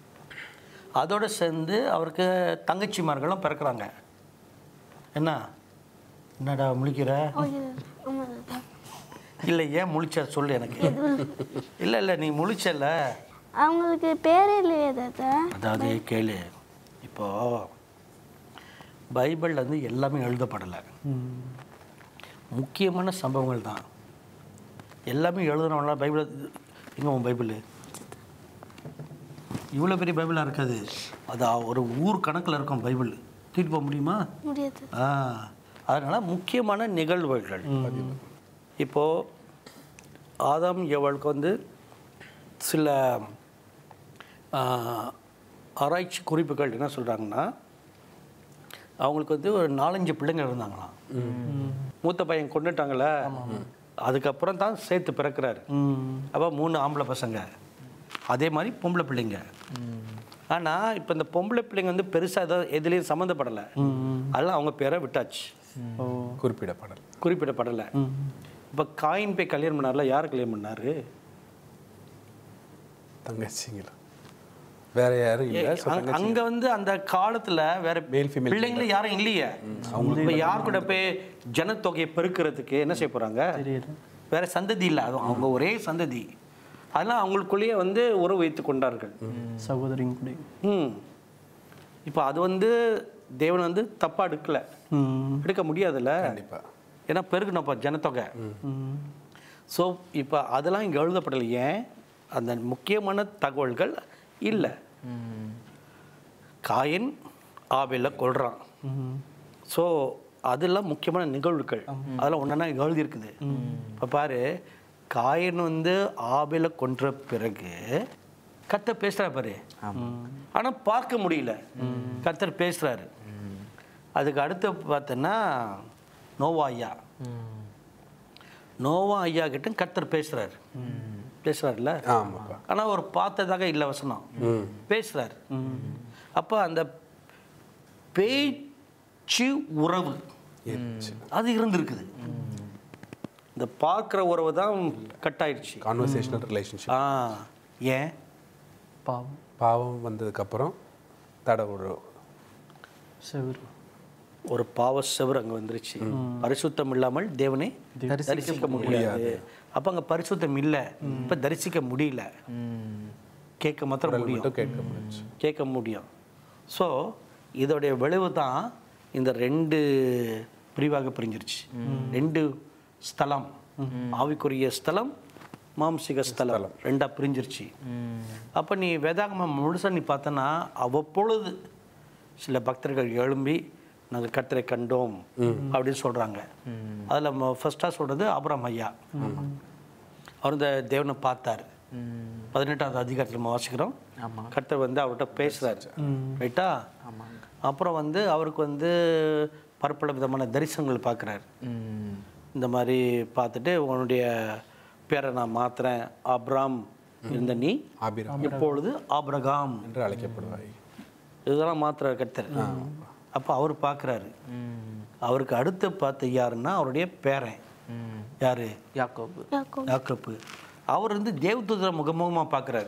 S1: அதோட சேர்ந்து அவருக்கு தங்கச்சிமார்களும் பிறக்கிறாங்க என்ன என்னடா முழிக்கிற
S4: ஓகே ஆமாம் தாத்தா
S1: இல்லை ஏன் முழிச்ச சொல்லு எனக்கு இல்லை இல்லை நீ முழிச்சல
S4: அவங்களுக்கு பேரே இல்லையே தாத்தா
S1: அதாவது கேளு இப்போ பைபிளில் வந்து எல்லாமே எழுதப்படலை
S5: ம்
S1: முக்கியமான சம்பவங்கள் தான் எல்லாமே எழுதுனவங்களா பைபிள் எங்க உன் பைபிள் இவ்வளோ பெரிய பைபிளாக இருக்காது அது ஒரு ஊர் கணக்கில் இருக்கும் பைபிள் தூக்கிட்டு போக முடியுமா
S4: முடியாது
S1: ஆ அதனால் முக்கியமான நிகழ்வுகள் இப்போது ஆதாம் எவளுக்கு வந்து சில ஆ, ஆராய்ச்சி குறிப்புகள் என்ன சொல்கிறாங்கன்னா அவங்களுக்கு வந்து ஒரு நாலஞ்சு பிள்ளைங்க இருந்தாங்களாம் மூத்த பையன் கொண்டுட்டாங்களே அதுக்கப்புறம் தான் சேர்த்து பிறக்கிறாரு
S5: ம்
S1: அப்போ மூணு ஆம்பளை பசங்க அதே மாதிரி பொம்பளை பிள்ளைங்க ஆனால் இப்போ இந்த பொம்பளை பிள்ளைங்க வந்து பெருசாக ஏதோ எதுலேயும் சம்மந்தப்படலை அதெல்லாம் அவங்க பேரை விட்டாச்சு
S5: ஓ
S3: குறிப்பிடப்படல்
S1: குறிப்பிடப்படலை
S5: ம்
S1: இப்போ காயின் போய் கல்யாணம் பண்ணார்ல யார் கல்யாணம் பண்ணாரு
S3: தங்கச்சிங்களா வேற யாரும் இல்லை ஸோ
S1: அங்க- அங்க வந்து அந்த காலத்துல வேற
S3: Male, female
S1: பிள்ளைங்களும் யாரும் இல்லையே இப்ப யார் கூட போய் ஜனத்தொகையை பெருக்கிறதுக்கு என்ன செய்ய போறாங்க
S5: தெரியுது
S1: வேற சந்ததி இல்லை அதுவும் அவங்க ஒரே சந்ததி அதெல்லாம் அவங்களுக்குள்ளேயே வந்து உறவு வைத்து கொண்டார்கள்
S5: சகோதரிங்க கூட
S1: ம் இப்போ அது வந்து தேவன் வந்து தப்பா எடுக்கல
S5: ம்
S1: எடுக்க முடியாதுல்ல
S3: கண்டிப்பா
S1: ஏன்னா பெருக்கணும்ப்பா ஜனத்தொகை
S5: ம்
S1: ஸோ இப்போ அதெல்லாம் இங்கே எழுதப்படலை ஏன் அந்த முக்கியமான தகவல்கள் இல்லை காயின் ஆபேல கொள்றான்
S5: ம்
S1: ஸோ அதெல்லாம் முக்கியமான நிகழ்வுகள் அதெல்லாம் ஒன்றா எழுதியிருக்குது இப்போ பாரு காயின் வந்து ஆபேல கொன்ற பிறகு கர்த்தர் பேசுகிறார் பாரு ஆனால் பார்க்க முடியல கர்த்தர் பேசுகிறாரு அதுக்கு அடுத்து பார்த்தோன்னா நோவா ஐயா நோவா ஐயா கிட்ட கர்த்தர் பேசுகிறாரு பேசுகிறாருல்ல
S3: ஆமாப்பா
S1: ஆனால் அவர் பார்த்ததாக இல்லை வசனம் பேசுகிறார் அப்போ அந்த பேச்சு உறவு
S3: இருந்துச்சு
S1: அது இருந்திருக்குது இந்த பார்க்குற உறவு தான் கட் ஆயிடுச்சு
S3: கான்வர்சேஷனல் ரிலேஷன்ஷிப்
S1: ஆ ஏன்
S5: பாவம்
S3: பாவம் வந்ததுக்கப்புறம் தடை ஒரு
S5: செவுரு
S1: ஒரு பாவ செவர் அங்கே வந்துருச்சு பரிசுத்தம் இல்லாமல் தேவனை தரிசிக்க முடியாது அப்போ அங்கே பரிசுத்தம் இல்லை இப்போ தரிசிக்க முடியல
S2: ம்.
S1: கேட்க மாத்திரம் முடியும்
S3: மட்டும் கேட்க முடிஞ்சு
S1: கேட்க முடியும் ஸோ இதோடைய விளைவு தான் இந்த ரெண்டு பிரிவாக பிரிஞ்சிருச்சு ரெண்டு ஸ்தலம் ஆவிக்குரிய ஸ்தலம் மாம்சிக ஸ்தலம் ரெண்டா பிரிஞ்சிருச்சு அப்போ நீ வேதாகமம் முழுசாக நீ பார்த்தனா அவ்வப்பொழுது சில பக்தர்கள் எழும்பி நாங்கள் கர்த்தரை கண்டோம் அப்படின்னு சொல்கிறாங்க அதில் ஃபர்ஸ்ட்டாக சொல்கிறது அப்புறம் ஐயா அவர் இந்த தேவனை பார்த்தார் பதினெட்டாவது அதிகாரத்தில் நம்ம வாசிக்கிறோம்
S2: ஆமா.
S1: கர்த்தர் வந்து அவர்கிட்ட பேசுறாரு ரைட்டா அப்புறம் வந்து அவருக்கு வந்து பற்பல விதமான தரிசனங்கள் பார்க்குறாரு
S2: ம்.
S1: இந்த மாதிரி பார்த்துட்டு உன்னுடைய பேரை நான் மாத்துறேன் அப்ராம் இருந்த நீ
S3: ஆபிராம்
S1: இப்பொழுது ஆபிரகாம்
S3: என்று அழைக்கப்படுவாய்
S1: இதெல்லாம் மாத்துறாரு கர்த்தர் அப்போ அவர் பார்க்குறாரு
S2: ம்.
S1: அவருக்கு அடுத்து பார்த்து யாருன்னா அவருடைய பேரன்
S2: ம்.
S1: யாரு
S2: யாக்கோபு
S4: யாக்கோபு
S1: யாக்கோப்பு அவர் வந்து தேவதூதரை முகமுகமாக பார்க்குறாரு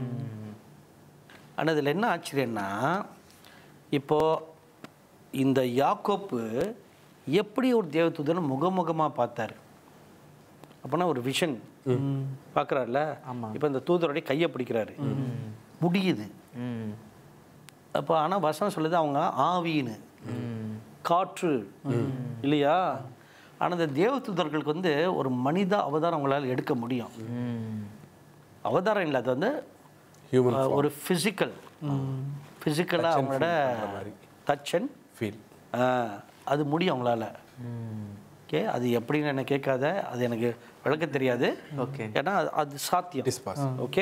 S1: ஆனால் இதில் என்ன ஆச்சரியன்னா இப்போ இந்த யாக்கோப்பு எப்படி ஒரு தேவதூதரை முகமுகமாக பார்த்தாரு அப்போனா ஒரு விஷன் பார்க்குறாருல இப்போ இந்த தூதருடைய கையை பிடிக்கிறாரு முடியுது
S2: ம்.
S1: அப்போ ஆனால் வசனம் சொல்லுது அவங்க ஆவின்னு
S2: ம்.
S1: காற்று இல்லையா ஆனால் இந்த தேவதூதர்களுக்கு வந்து ஒரு மனித அவதாரம் அவங்களால எடுக்க முடியும்
S2: ம்.
S1: அவதாரம் இல்லை அது வந்து
S3: ஹியூமன்
S1: அஹ், ஒரு ஃபிசிக்கல் ஃபிசிக்கலாக அவங்களோட டச் அண்ட்
S3: ஃபீல்
S1: அது முடியும் அவங்களால
S2: ம்.
S1: ஓகே அது எப்படின்னு என்ன கேட்காத அது எனக்கு விளக்க தெரியாது
S2: ஓகே
S1: ஏன்னா அது- அது சாத்தியம்
S3: இஸ் பாஸ்
S1: ஓகே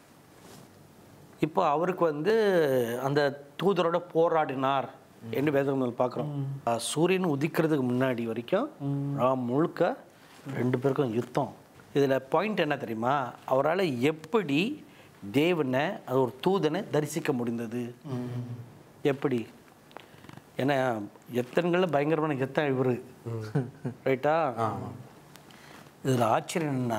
S1: இப்போ அவருக்கு வந்து அந்த தூதரோட போராடினார் என்று வேதங்கள் பார்க்குறோம் சூரியன் உதிக்கிறதுக்கு முன்னாடி வரைக்கும் ராம் முழுக்க ரெண்டு பேருக்கும் யுத்தம் இதில் பாயிண்ட் என்ன தெரியுமா அவரால் எப்படி தேவனை அது ஒரு தூதனை தரிசிக்க முடிந்தது எப்படி ஏன்னா எத்தனைகளில் பயங்கரமான எத்தனை இவர் ரைட்டா இதில் ஆச்சரியம் என்னன்னா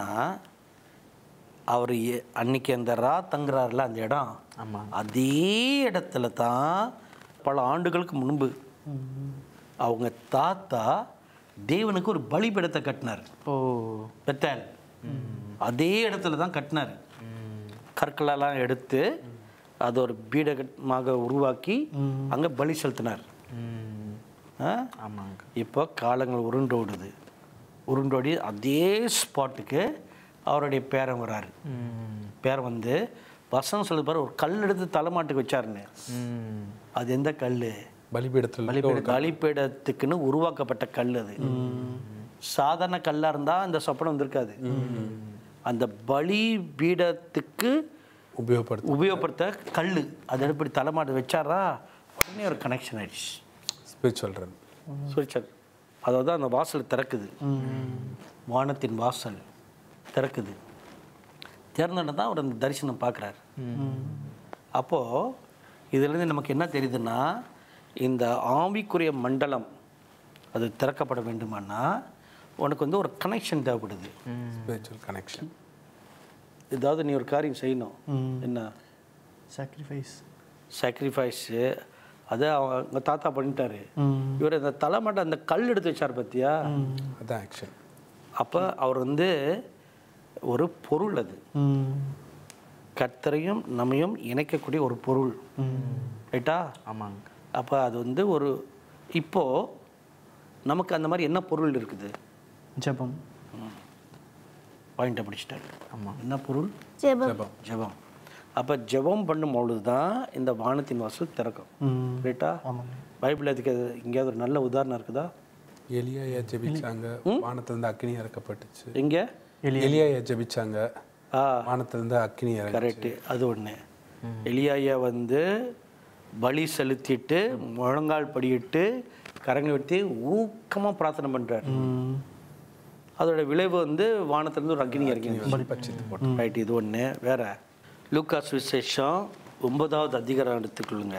S1: அவர் எ- அன்னைக்கு அந்த ரா தங்குறாருல அந்த இடம்
S2: ஆமா.
S1: அதே இடத்துல தான் பல ஆண்டுகளுக்கு முன்பு அவங்க தாத்தா தேவனுக்கு ஒரு பலிபீடத்தை கட்டினார்
S2: ஓ
S1: பெத்தால் அதே இடத்துல தான் கட்டினார் கற்களெல்லாம் எடுத்து அது ஒரு பீடமாக உருவாக்கி அங்கே பலி செலுத்தினார்
S2: ம்.
S1: ஆ?
S2: ஆமாங்க
S1: இப்போ காலங்கள் உருண்டோடுது உருண்டோடி அதே ஸ்பாட்டுக்கு அவருடைய பேரன் வராரு
S2: ம்.
S1: பேரன் வந்து வசனம் சொல்லி பாரு ஒரு கல் எடுத்து தலைமாட்டுக்கு வச்சாருன்னு
S2: ம்.
S1: அது எந்த கல்
S3: பலிபீடத்தில்
S1: பலிபீடத்துக்குன்னு உருவாக்கப்பட்ட கல் அது சாதாரண கல்லாக இருந்தால் அந்த சொப்பனம் வந்திருக்காது அந்த பலி பீடத்துக்கு
S3: உபயோகப்படுத்த
S1: உபயோகப்படுத்த கல் அதை எப்படி தலைமாட்டு வச்சாரா உடனே ஒரு கனெக்ஷன் ஆயிடுச்சு
S3: ஸ்பிரிச்சுவல் ரன்
S1: சுவிச்சர் அதாவது அந்த வாசல் திறக்குது வானத்தின் வாசல் திறக்குது திறந்தோடனே தான் அவர் அந்த தரிசனம் பார்க்குறாரு அப்போது இதுலேருந்து நமக்கு என்ன தெரியுதுன்னா இந்த ஆவிக்குரிய மண்டலம் அது திறக்கப்பட வேண்டுமானா உனக்கு வந்து ஒரு கனெக்ஷன் தேவைப்படுது
S3: ஸ்பிரிச்சுவல் கனெக்ஷன்
S1: ஏதாவது நீ ஒரு காரியம் செய்யணும் என்ன
S5: சாக்ரிஃபைஸ்
S1: சாக்ரிஃபைஸு அதை அவங்க தாத்தா பண்ணிட்டாரு இவர் அந்த தலைமாட்டை அந்த கல் எடுத்து வச்சார் பார்த்தியா
S3: அதான் ஆக்ஷன்
S1: அப்போ அவர் வந்து ஒரு பொருள் அது கர்த்தரையும் நம்மையும் இணைக்கக்கூடிய ஒரு பொருள் ரைட்டா
S2: ஆமாங்க
S1: அப்போ அது வந்து ஒரு இப்போ நமக்கு அந்த மாதிரி என்ன பொருள் இருக்குது
S5: ஜெபம்
S1: பாயிண்ட்டை பிடிச்சிட்டாரு
S2: ஆமாம்
S1: என்ன பொருள்
S4: ஜெபம்
S3: ஜெபம்
S1: ஜெபம் அப்போ ஜெபம் பண்ணும் பொழுது தான் இந்த வானத்தின் வாசல் திறக்கும்
S5: ம்.
S1: ரைட்டா
S5: ஆமாங்க
S1: பைபிள் அதுக்கு எங்கேயாவது ஒரு நல்ல உதாரணம் இருக்குதா
S3: எலியாயா ஜெபிச்சாங்க வானத்திலிருந்து அக்னி இறக்கப்பட்டுச்சு
S1: எங்கே
S3: எலியாயா ஜெபிச்சாங்க
S1: ஆ
S3: வானத்திலிருந்து அக்னி இறங்க
S1: கரெக்டு அது ஒன்று எலியாயா வந்து பலி செலுத்திட்டு முழங்கால் படியிட்டு கரங்களை வெட்டி ஊக்கமாக பிரார்த்தனை பண்ணுறாரு
S5: ம்.
S1: அதோட விளைவு வந்து வானத்திலிருந்து ஒரு அக்னி இறங்கி
S3: பட்சித்து போட்டு
S1: ரைட் இது ஒன்று வேற லூக்காஸ் விசேஷம் ஒன்பதாவது அதிகாரம் எடுத்துக்கொள்ளுங்க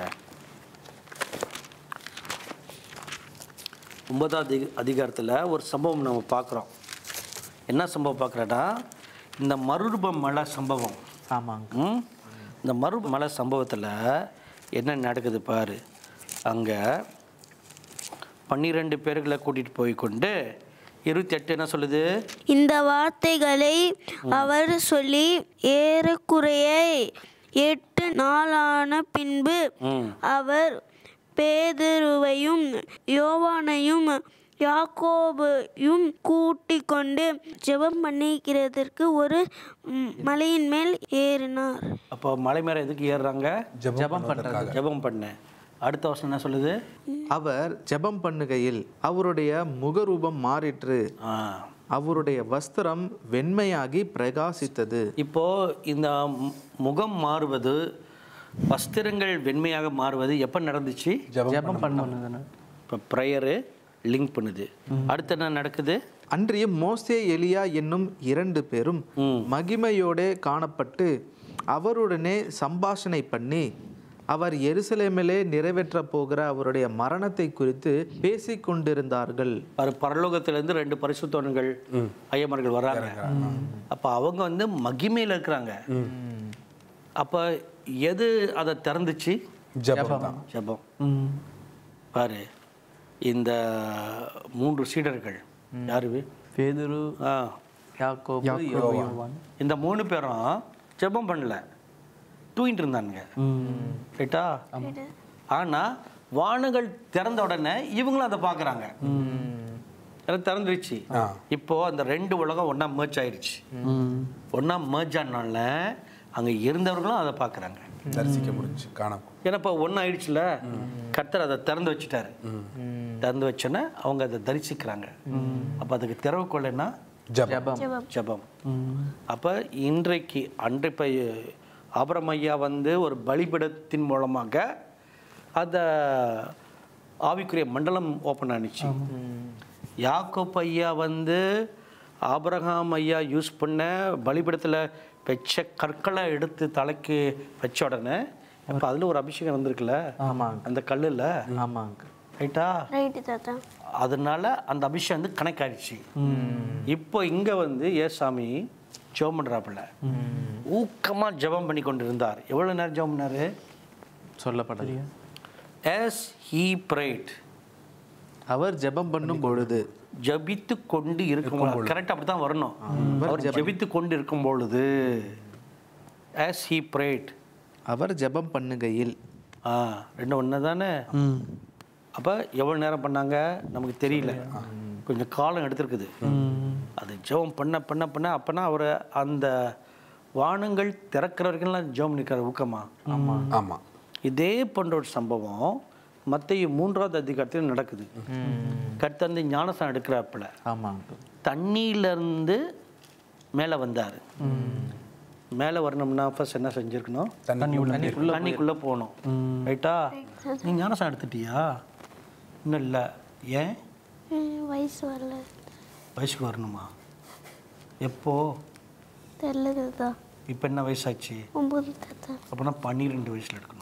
S1: ஒன்பதாவது அதிக அதிகாரத்தில் ஒரு சம்பவம் நம்ம பார்க்குறோம் என்ன சம்பவம் பார்க்குறேன்னா இந்த மறுரூப மலை சம்பவம்
S2: ஆமாங்க
S1: ம்? இந்த மறு மலை சம்பவத்தில் என்ன நடக்குது பாரு அங்கே பன்னிரெண்டு பேர்களை கூட்டிட்டு போய் கொண்டு இருபத்தி எட்டு என்ன சொல்லுது
S4: இந்த வார்த்தைகளை அவர் சொல்லி ஏறக்குறைய எட்டு நாளான பின்பு அவர் பேதுருவையும் யோவானையும் யாக்கோபையும் கூட்டிக் கொண்டு ஜெபம் பண்ணிக்கிறதற்கு ஒரு ம், மலையின் மேல் ஏறினார்
S1: அப்போ மலை மேலே எதுக்கு ஏறுறாங்க
S2: ஜெபம் பண்றது
S1: ஜெபம் பண்ண அடுத்த வருஷம் என்ன சொல்லுது
S2: அவர் ஜெபம் பண்ணுகையில் அவருடைய முகரூபம் மாறிற்று
S1: ஆ
S2: அவருடைய வஸ்திரம் வெண்மையாகி பிரகாசித்தது
S1: இப்போ இந்த மு- முகம் மாறுவது வஸ்திரங்கள் வெண்மையாக மாறுவது எப்போ நடந்துச்சு
S2: ஜெபம் பண்ண
S5: தானே
S1: இப்போ ப்ரேயரு லிங்க் பண்ணுது அடுத்து என்ன நடக்குது
S2: அன்றியும் மோசே எலியா என்னும் இரண்டு பேரும் மகிமையோடே காணப்பட்டு அவருடனே சம்பாஷணை பண்ணி அவர் எருசலேமிலே நிறைவேற்ற போகிற அவருடைய மரணத்தை குறித்து பேசிக் கொண்டிருந்தார்கள்
S1: ஒரு பரலோகத்திலேருந்து ரெண்டு பரிசுத்தவன்கள் ஐயமர்கள் வர்றாங்க அப்போ அவங்க வந்து மகிமையில் இருக்கிறாங்க அப்போ எது அதை திறந்துச்சு
S3: ஜபம் தான்
S1: ஜெபம்
S5: ம்
S1: பாரு இந்த மூன்று சீடர்கள் யாரு
S5: பேதுரு
S1: ஆ
S5: யாக்கோபு யோவான்
S1: இந்த மூணு பேரும் ஜெபம் பண்ணல தூங்கிட்டு இருந்தானுங்க
S5: ம்
S1: ரைட்டா ஆனா வானங்கள் திறந்த உடனே இவங்களும் அதை பார்க்கறாங்க எல்லாம் திறந்துருச்சு
S3: ஆ.
S1: இப்போ அந்த ரெண்டு உலகம் ஒண்ணா merge ஆயிருச்சு
S5: ம்
S1: ஒண்ணா merge ஆனால அங்க இருந்தவர்களும் அதை பார்க்கறாங்க
S3: தரிசிக்க முடிஞ்சு காண
S1: ஏன்னா இப்போ ஒன்றும் ஆயிடுச்சுல கர்த்தர் அதை திறந்து வச்சுட்டாரு திறந்து வச்சோன்னே அவங்க அதை தரிசிக்கிறாங்க அப்போ அதுக்கு திறவுக்கொள்ளைன்னா
S3: ஜபம்
S2: ஜெபம்
S1: ஜெபம்
S5: ம்
S1: அப்போ இன்றைக்கு அன்றை இப்போ ஆபரம் ஐயா வந்து ஒரு பலிபிடத்தின் மூலமாக அந்த ஆவிக்குரிய மண்டலம் ஓப்பன் ஆனிச்சு யாக்கோப் ஐயா வந்து ஆபிரகாம் ஐயா யூஸ் பண்ண பலிபிடத்தில் வச்ச கற்களை எடுத்து தலைக்கு வச்ச உடனே இப்போ அதில் ஒரு அபிஷேகம் வந்திருக்குல்ல
S2: ஆமாங்க
S1: அந்த கல்லில்
S2: ஆமாங்க
S1: ரைட்டா
S4: ரைட்டு தாத்தா
S1: அதனால அந்த அபிஷேகம் வந்து கனெக்ட் ஆயிடுச்சு இப்போ இங்க வந்து ஏசாமி ஜெபம் பண்றாப்புல ஊக்கமா ஜெபம் பண்ணி கொண்டு இருந்தார் எவ்வளவு நேரம் ஜெபம் பண்ணாரு
S2: சொல்லப்படல
S1: as he prayed
S2: அவர் ஜெபம் பண்ணும் பொழுது
S1: ஜபித்து கொண்டு இருக்கும் கரெக்ட் அப்படி தான் வரணும் அவர் ஜெபித்து கொண்டு இருக்கும் பொழுது as he prayed
S2: அவர் ஜெபம் பண்ணுகையில்
S1: ஆ ரெண்டு ஒன்று தானே
S5: ம்
S1: அப்போ எவ்வளோ நேரம் பண்ணாங்க நமக்கு தெரியல கொஞ்சம் காலம் எடுத்திருக்குது அது ஜெபம் பண்ண பண்ண பண்ண அப்போனா அவர் அந்த வானங்கள் திறக்கிற வரைக்கும்லாம் ஜெபம் நிற்கிற ஊக்கமா
S3: ஆமா
S1: இதே போன்ற ஒரு சம்பவம் மத்திய மூன்றாவது அதிகாரத்தில் நடக்குது கர்த்தந்து ஞானசம் எடுக்கிறாப்புல
S2: ஆமாங்க
S1: தண்ணியிலேருந்து மேலே வந்தார் மேலே வரணும்னா ஃபர்ஸ்ட் என்ன செஞ்சுருக்கணும்
S3: தண்ணி உள்ள
S1: தண்ணிக்குள்ளே போகணும் ரைட்டா நீ ஞானசம் எடுத்துட்டியா இன்னும் இல்லை ஏன்
S4: ம், வயசு வரல
S1: வயசுக்கு வரணுமா எப்போ
S4: தெரில தாத்தா
S1: இப்போ என்ன வயசாச்சு
S4: ஒம்பது தாத்தா
S1: அப்படின்னா பன்னிரெண்டு வயசில் எடுக்கணும்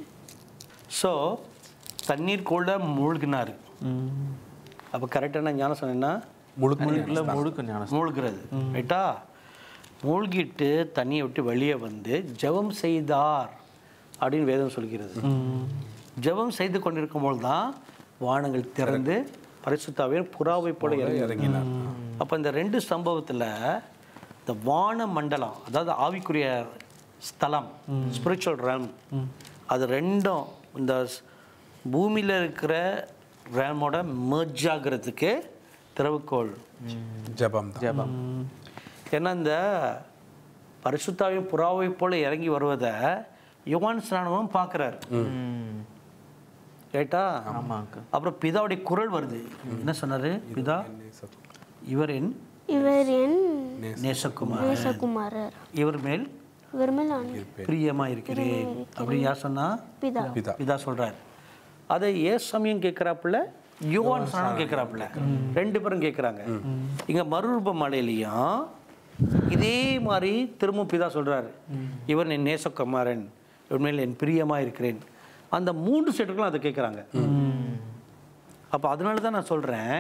S1: ஸோ தண்ணீருக்குள்ள மூழ்கினார்
S5: ம்
S1: அப்போ கரெக்டான ஞானசம் என்ன
S3: முழுக்க
S2: முழுக்க ஞானம்
S1: மூழ்கிறது ரைட்டா மூழ்கிட்டு தண்ணியை விட்டு வெளியே வந்து ஜெபம் செய்தார் அப்படின்னு வேதம் சொல்கிறது
S5: ம்
S1: ஜெபம் செய்து கொண்டிருக்கும்போது தான் வானங்கள் திறந்து பரிசுத்தாவே புறாவை போல இறங்கினார் அப்போ இந்த ரெண்டு சம்பவத்தில் இந்த வான மண்டலம் அதாவது ஆவிக்குரிய ஸ்தலம் ஸ்பிரிச்சுவல் ரேம் அது ரெண்டும் இந்த பூமியில் இருக்கிற ரேமோட merge ஆகிறதுக்கு திறவுகோல்
S3: ஜபம் தான்
S2: ஜெபம்
S1: ஏன்னா இந்த பரிசுத்தாவின் புறாவை போல இறங்கி வருவதை யுவான் ஸ்நானமும் பார்க்குறாரு
S2: ம்.
S1: ரைட்டா
S2: ஆமாங்க
S1: அப்புறம் பிதாவுடைய குரல் வருது என்ன சொன்னாரு பிதா இவர் என்
S4: இவர் என்
S1: நேசகுமார்
S4: நேசகுமாரர்
S1: இவர் மேல்
S4: இவர் மேல் நான்
S1: பிரியமா இருக்கிறேன் அப்படின்னு யார் சொன்னா
S4: பிதா
S3: பிதா
S1: பிதா சொல்றாரு அதை ஏ சமயம் கேட்குறாப்புல யுவான் ஸ்நானம் கேட்குறாப்புல ரெண்டு பேரும் கேட்குறாங்க இங்க மறுரூப மலையிலையும் இதே மாதிரி திரும்ப பிதா சொல்றாரு இவர் என் நேசகுமாரன் இவர் மேல் என் பிரியமா இருக்கிறேன் அந்த மூன்று செட்டுகளும் அதை கேட்குறாங்க அப்போ அதனால தான் நான் சொல்கிறேன்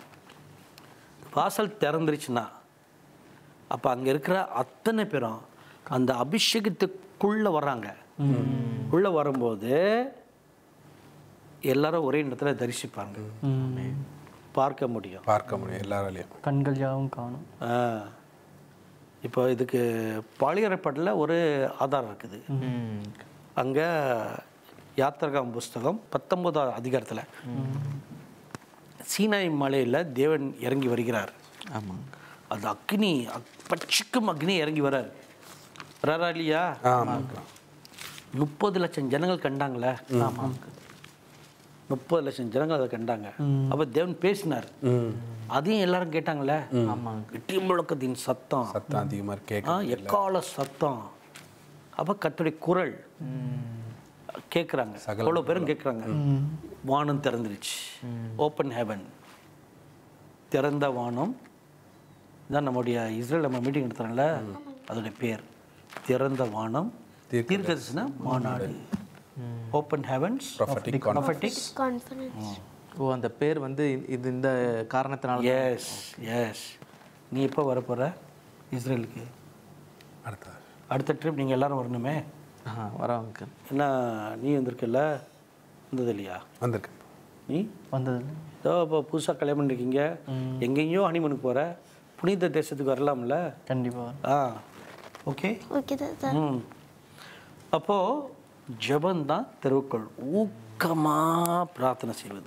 S1: வாசல் திறந்துருச்சுன்னா அப்போ அங்கே இருக்கிற அத்தனை பேரும் அந்த அபிஷேகத்துக்குள்ளே வர்றாங்க உள்ளே வரும்போது எல்லாரும் ஒரே இடத்துல தரிசிப்பாங்க பார்க்க முடியும்
S3: பார்க்க முடியும் எல்லாராலையும்
S5: கண்கள் யாவும் காணும்
S1: ஆ. இப்போ இதுக்கு பாலியரப்பட்டில் ஒரு ஆதாரம் இருக்குது
S2: ம்.
S1: அங்கே யாத்திரகாம் புஸ்தகம் பத்தொன்பதாம் அதிகாரத்தில் சீனாய் மலையில் தேவன் இறங்கி வருகிறார்
S2: ஆமாங்க
S1: அது அக்னி அக்- பட்சிக்கும் அக்னி இறங்கி வரார் வராரா இல்லையா
S3: ஆமாங்க
S1: முப்பது லட்சம் ஜனங்கள் கண்டாங்களே முப்பது லட்சம் ஜனங்கள் அதை கண்டாங்க அப்போ தேவன் பேசினார் அதையும் எல்லாரும் கேட்டாங்களே இட்டி முழக்கத்தின் சத்தம்
S3: சத்தம் அதிகமாக
S1: ஆ,
S3: கேட்க
S1: எக்கால சத்தம் அப்போ கர்த்தருடைய குரல் கேட்குறாங்க அவ்வளோ பேரும் கேட்குறாங்க வானம் திறந்துருச்சு ஓப்பன் ஹெவன் திறந்த வானம் இதான் நம்முடைய இஸ்ரேல் நம்ம மீட்டிங் நடத்துகிறோம்ல அதோடைய பேர் திறந்த வானம் தீர்க்கதரிசன மாநாடு open heavens
S3: prophetic
S1: prophetic
S4: conference
S2: ஓ அந்த பேர் வந்து இ- இது இந்த காரணத்தினால
S1: எஸ் எஸ் நீ எப்போ வரப்போகிற இஸ்ரேலுக்கு
S3: அடுத்தது
S1: அடுத்த ட்ரிப் நீங்கள் எல்லாரும் வரணுமே
S2: ஆ வரோங்க
S1: என்ன நீ வந்திருக்கல வந்தது இல்லையா
S3: வந்திருக்கேன்
S1: நீ
S5: வந்தது
S1: ஏதோ இப்போ புதுசாக கல்யாணம் பண்ணிருக்கீங்க எங்கெங்கேயோ ஹனிமனுக்கு போகிற புனித தேசத்துக்கு வரலாம்ல
S5: கண்டிப்பாக
S1: ஆ ஓகே
S4: ஓகே தாத்தா
S1: ம் அப்போது ஜெபந்தான் தெருவுக்குள் ஊக்கமாக பிரார்த்தனை செய்வது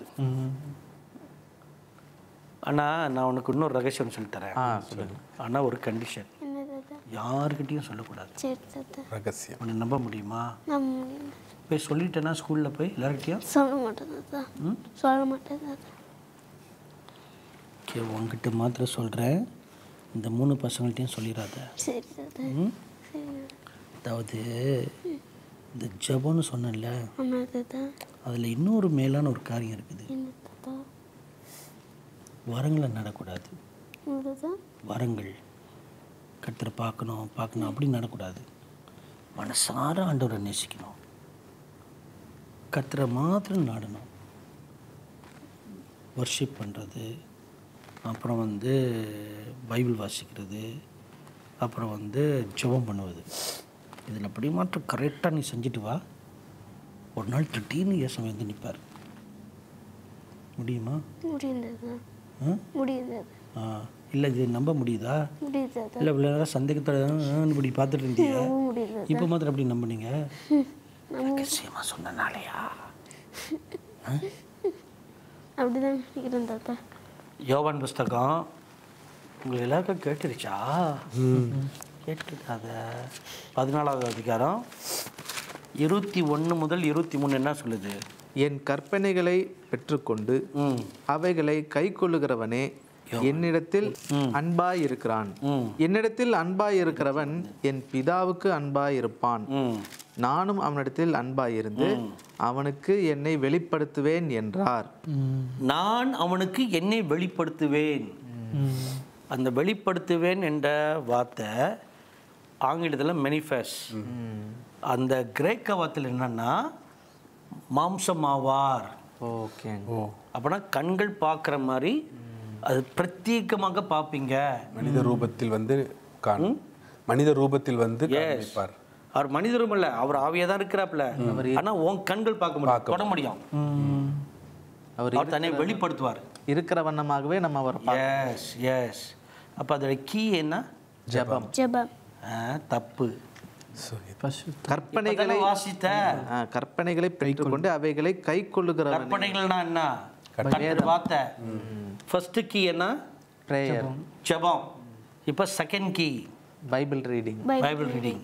S1: ஆனால் நான் உனக்கு இன்னொரு ரகசியம் சொல்லித்தரேன்
S2: ஆ சொல்லுங்க
S1: ஆனால் ஒரு கண்டிஷன்
S4: என்ன தாத்தா
S1: யாருக்கிட்டையும் சொல்லக்கூடாது
S4: சரி தாத்தா
S3: ரகசியம்
S1: உன்னை நம்ப முடியுமா
S4: நான் முடியல.
S1: போய் சொல்லிட்டேன்னா ஸ்கூலில் போய் எல்லாருக்கிட்டையும்
S4: சொல்ல மாட்டேன் தாத்தா சொல்ல மாட்டேன் தாத்தா
S1: ஓகே உங்ககிட்ட மாத்திரம் சொல்கிறேன் இந்த மூணு பசங்கள்ட்டையும் சொல்லிடாத
S4: சரி தாத்தா
S1: ம்?
S4: சரி
S1: அதாவது இந்த ஜபம்னு சொன்னேன்ல
S4: ஆமா தாத்தா
S1: அதில் இன்னொரு மேலான ஒரு காரியம் இருக்குது
S4: என்ன தாத்தா
S1: வரங்களை நடக்கூடாது
S4: என்ன தாத்தா
S1: வரங்கள் கர்த்தரை பார்க்கணும் பார்க்கணும் அப்படி நடக்கூடாது மனசார ஆண்டவரை நேசிக்கணும் கர்த்தரை மாத்திரம் நாடணும் வர்ஷிப் பண்ணுறது அப்புறம் வந்து பைபிள் வாசிக்கிறது அப்புறம் வந்து ஜெபம் பண்ணுவது இதில் அப்படி மாற்றம் கரெக்டாக நீ செஞ்சுட்டு வா ஒரு நாள் திடீர்னு இயேசு வந்து நிற்பார் முடியுமா
S4: முடியும் தாத்தா
S1: ஆ
S4: முடியும் தாத்தா
S1: ஆ இல்லை இது நம்ப முடியுதா
S4: முடியும் தாத்தா
S1: இல்லை இவ்வளோ நேரம் சந்தேகத்தோட ஆ, இப்படி பார்த்துட்டு இருந்தீங்க
S4: நம்ப முடியும் தாத்தா
S1: இப்போ மாத்திரம் அப்படி நம்புனீங்க
S4: நம்ம
S1: ரகசியமா சொன்னனாலயா
S4: அப்படிதான் நினைக்கிறேன் தாத்தா
S1: யோவான் புஸ்தகம் உங்களுக்கு எல்லாருக்கும் கேட்டுருச்சா கேட்டுருக்காத பதினாலாவது அதிகாரம் இருபத்தி ஒன்று முதல் இருபத்தி மூணு என்ன சொல்லுது
S2: என் கற்பனைகளை பெற்றுக்கொண்டு
S1: ம்
S2: அவைகளை கைக்கொள்ளுகிறவனே என்னிடத்தில் அன்பாய் இருக்கிறான்
S1: ம்.
S2: என்னிடத்தில் அன்பாய் இருக்கிறவன் என் பிதாவுக்கு அன்பாய் இருப்பான்
S1: ம்
S2: நானும் அவனிடத்தில் அன்பாய் இருந்து அவனுக்கு என்னை வெளிப்படுத்துவேன் என்றார்
S1: நான் அவனுக்கு என்னை வெளிப்படுத்துவேன் அந்த வெளிப்படுத்துவேன் என்ற வார்த்தை ஆங்கிலத்தில் மெனிஃபெஸ் அந்த கிரேக்க வார்த்தையில் என்னன்னா மாம்சமாவார்
S2: ஓகே
S3: ஓ
S1: அப்படின்னா கண்கள் பார்க்குற மாதிரி அது பிரத்யேகமாக பார்ப்பீங்க
S3: மனித ரூபத்தில் வந்து காணும் மனித ரூபத்தில் வந்து காண்பிப்பார்
S1: அவர் மனிதரும் இல்லை அவர் ஆவியாக தான் இருக்கிறாப்புல ஆனால் உன் கண்கள் பார்க்க முடியும் தொட முடியும்
S2: அவர்
S1: அவர் தன்னை வெளிப்படுத்துவார்
S2: இருக்கிற வண்ணமாகவே நம்ம அவரை பா-
S1: எஸ் எஸ் அப்போ அதோட கீ என்ன
S2: ஜெபம்
S4: ஜெபம்
S1: ஆ, தப்பு
S3: So,
S5: பசு
S2: கற்பனைகளை
S1: இப்பதானே வாசித்த
S2: ஆ, கற்பனைகளை பெற்றுக்கொண்டு அவைகளை கைக்கொள்ளுகிறவன்
S1: கற்பனைகள்னா என்ன கர்த்தர் வார்த்தை ஃபர்ஸ்ட் கீ என்ன
S2: பிரேயர்
S1: ஜெபம் இப்போ second key
S2: Bible reading
S1: Bible reading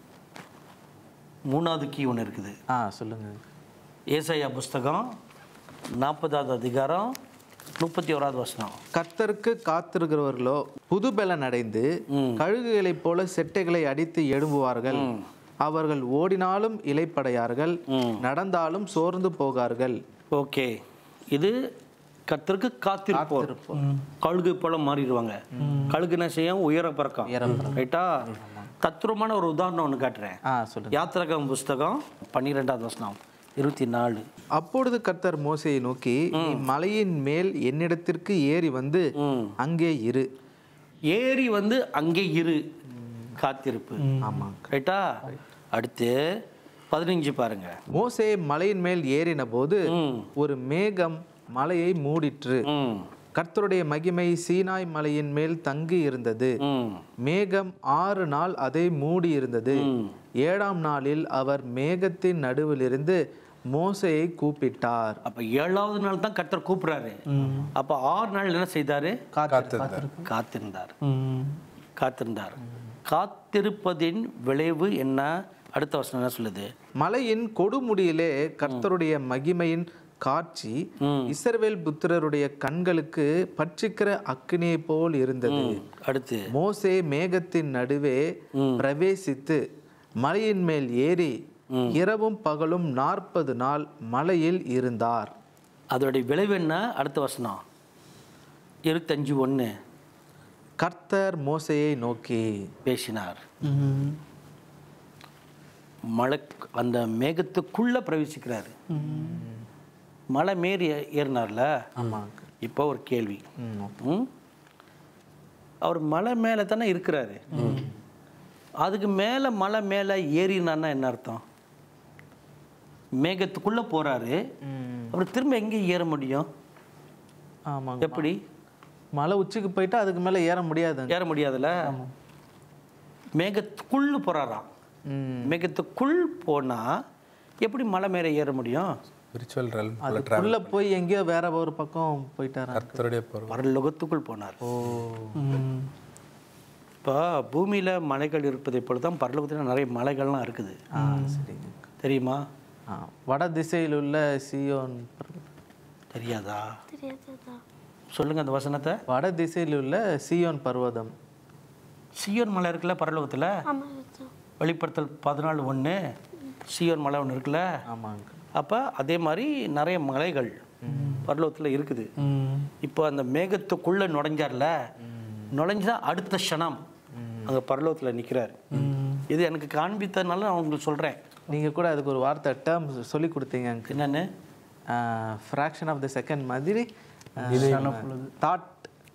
S1: மூணாவது கீ ஒன்று இருக்குது
S2: ஆ சொல்லுங்க
S1: ஏசாயா புஸ்தகம் நாற்பதாவது அதிகாரம் முப்பத்தி ஓராவது வசனம்
S2: கர்த்தருக்கு காத்திருக்கிறவர்களோ புது பலன் அடைந்து கழுகுகளைப் போல செட்டைகளை அடித்து எழும்புவார்கள் அவர்கள் ஓடினாலும் இலைப்படையார்கள் நடந்தாலும் சோர்ந்து போகார்கள்
S1: ஓகே இது கர்த்தருக்கு காத்திருப்போர் கழுகு போல மாறிடுவாங்க கழுகு என்ன செய்யும் உயர பறக்கும் ரைட்டா தத்ரூபமான ஒரு உதாரணம் ஒன்று காட்டுறேன்
S2: ஆ சொல்லுங்க
S1: யாத்திரகம் புஸ்தகம் பன்னிரெண்டாவது வசனம் இருபத்தி நாலு
S2: அப்பொழுது கர்த்தர் மோசையை நோக்கி நீ மலையின் மேல் என்னிடத்திற்கு ஏறி வந்து அங்கே இரு
S1: ஏறி வந்து அங்கே இரு காத்திருப்பு
S2: ஆமா
S1: ரைட்டா அடுத்து பதினஞ்சு பாருங்க
S2: மோசே மலையின் மேல் ஏறின போது ஒரு மேகம் மலையை மூடிற்று
S1: ம்
S2: கர்த்தருடைய மகிமை சீனாய் மலையின் மேல் தங்கி இருந்தது
S1: ம்
S2: மேகம் ஆறு நாள் அதை மூடி இருந்தது ஏழாம் நாளில் அவர் மேகத்தின் நடுவிலிருந்து மோசேயை கூப்பிட்டார்
S1: அப்ப ஏழாவது நாள் தான் கர்த்தர் கூப்பிடுறாரு அப்ப ஆறு நாள் என்ன செய்தாரு
S3: காத்திருந்தார்
S1: காத்திருந்தார்
S5: ம்
S1: காத்திருந்தார் காத்திருப்பதின் விளைவு என்ன அடுத்த வசனம் என்ன சொல்லுது
S2: மலையின் கொடுமுடியிலே கர்த்தருடைய மகிமையின் காட்சி இஸ்ரவேல் புத்திரருடைய கண்களுக்கு பட்சிக்கிற அக்கினியை போல் இருந்தது
S1: அடுத்து
S2: மோசே மேகத்தின் நடுவே பிரவேசித்து மலையின் மேல் ஏறி இரவும் பகலும் நாற்பது நாள் மலையில் இருந்தார்
S1: அதோடைய விளைவு என்ன அடுத்த வசனம் இருபத்தஞ்சு ஒன்று
S2: கர்த்தர் மோசேயை நோக்கி
S1: பேசினார்
S5: ம்
S1: மலை அந்த மேகத்துக்குள்ள பிரவேசிக்கிறாரு மலை மேறி ஏ- ஏறினார்ல
S2: ஆமாங்க
S1: இப்போ ஒரு கேள்வி
S2: ம்,
S1: ம்? அவர் மலை மேலே தானே இருக்கிறாரு அதுக்கு மேலே மலை மேலே ஏறினான்னா என்ன அர்த்தம் மேகத்துக்குள்ளே போகிறாரு அப்புறம் திரும்ப எங்கே ஏற முடியும்
S2: ஆமாங்க
S1: எப்படி
S2: மலை உச்சிக்கு போயிட்டா அதுக்கு மேலே ஏற முடியாதுங்க
S1: ஏற முடியாதுல்ல மேகத்துக்குள்ள போகிறாராம்
S2: ம்.
S1: மேகத்துக்குள் போனால் எப்படி மலை மேலே ஏற முடியும்
S3: ஸ்பிரிச்சுவல் ரெல்ம்
S2: அதுக்குள்ள போய் எங்கேயோ வேற ஒரு பக்கம் போயிட்டாரா
S3: கர்த்தருடைய பொருள்
S1: பரலோகத்துக்குள் போனார்
S2: ஓ
S5: ம்
S1: இப்போ பூமியில் மலைகள் இருப்பதை போல தான் பரலோகத்தில் நிறைய மலைகள்லாம் இருக்குது
S2: ஆ சரிங்க
S1: தெரியுமா
S2: ஆ வட திசையில் உள்ள சியோன்
S1: தெரியாதா
S4: தெரியாததா
S1: சொல்லுங்க அந்த வசனத்தை
S2: வட திசையில் உள்ள சியோன் பர்வதம்
S1: சியோன் மலை இருக்குல்ல பரலோகத்தில்
S4: ஆமாம் அதான்.
S1: வெளிப்படுத்தல் பதினாலு ஒன்று சியோன் மலை ஒன்று இருக்குல்ல
S2: ஆமாங்க
S1: அப்போ அதே மாதிரி நிறைய மலைகள் பரலோகத்தில் இருக்குது
S5: ம்
S1: இப்போ அந்த மேகத்துக்குள்ளே நுழைஞ்சார்ல நுழைஞ்சுதான் அடுத்த க்ஷணம் அங்கே பரலோகத்தில் நிற்கிறார் இது எனக்கு காண்பித்ததுனால நான் உங்களுக்கு சொல்கிறேன்
S2: நீங்க கூட அதுக்கு ஒரு வார்த்தை டேர்ம் சொல்லி கொடுத்தீங்க எனக்கு
S1: என்னன்னு
S2: ஃப்ராக்ஷன் ஆஃப் த செகண்ட் மாதிரி தாட்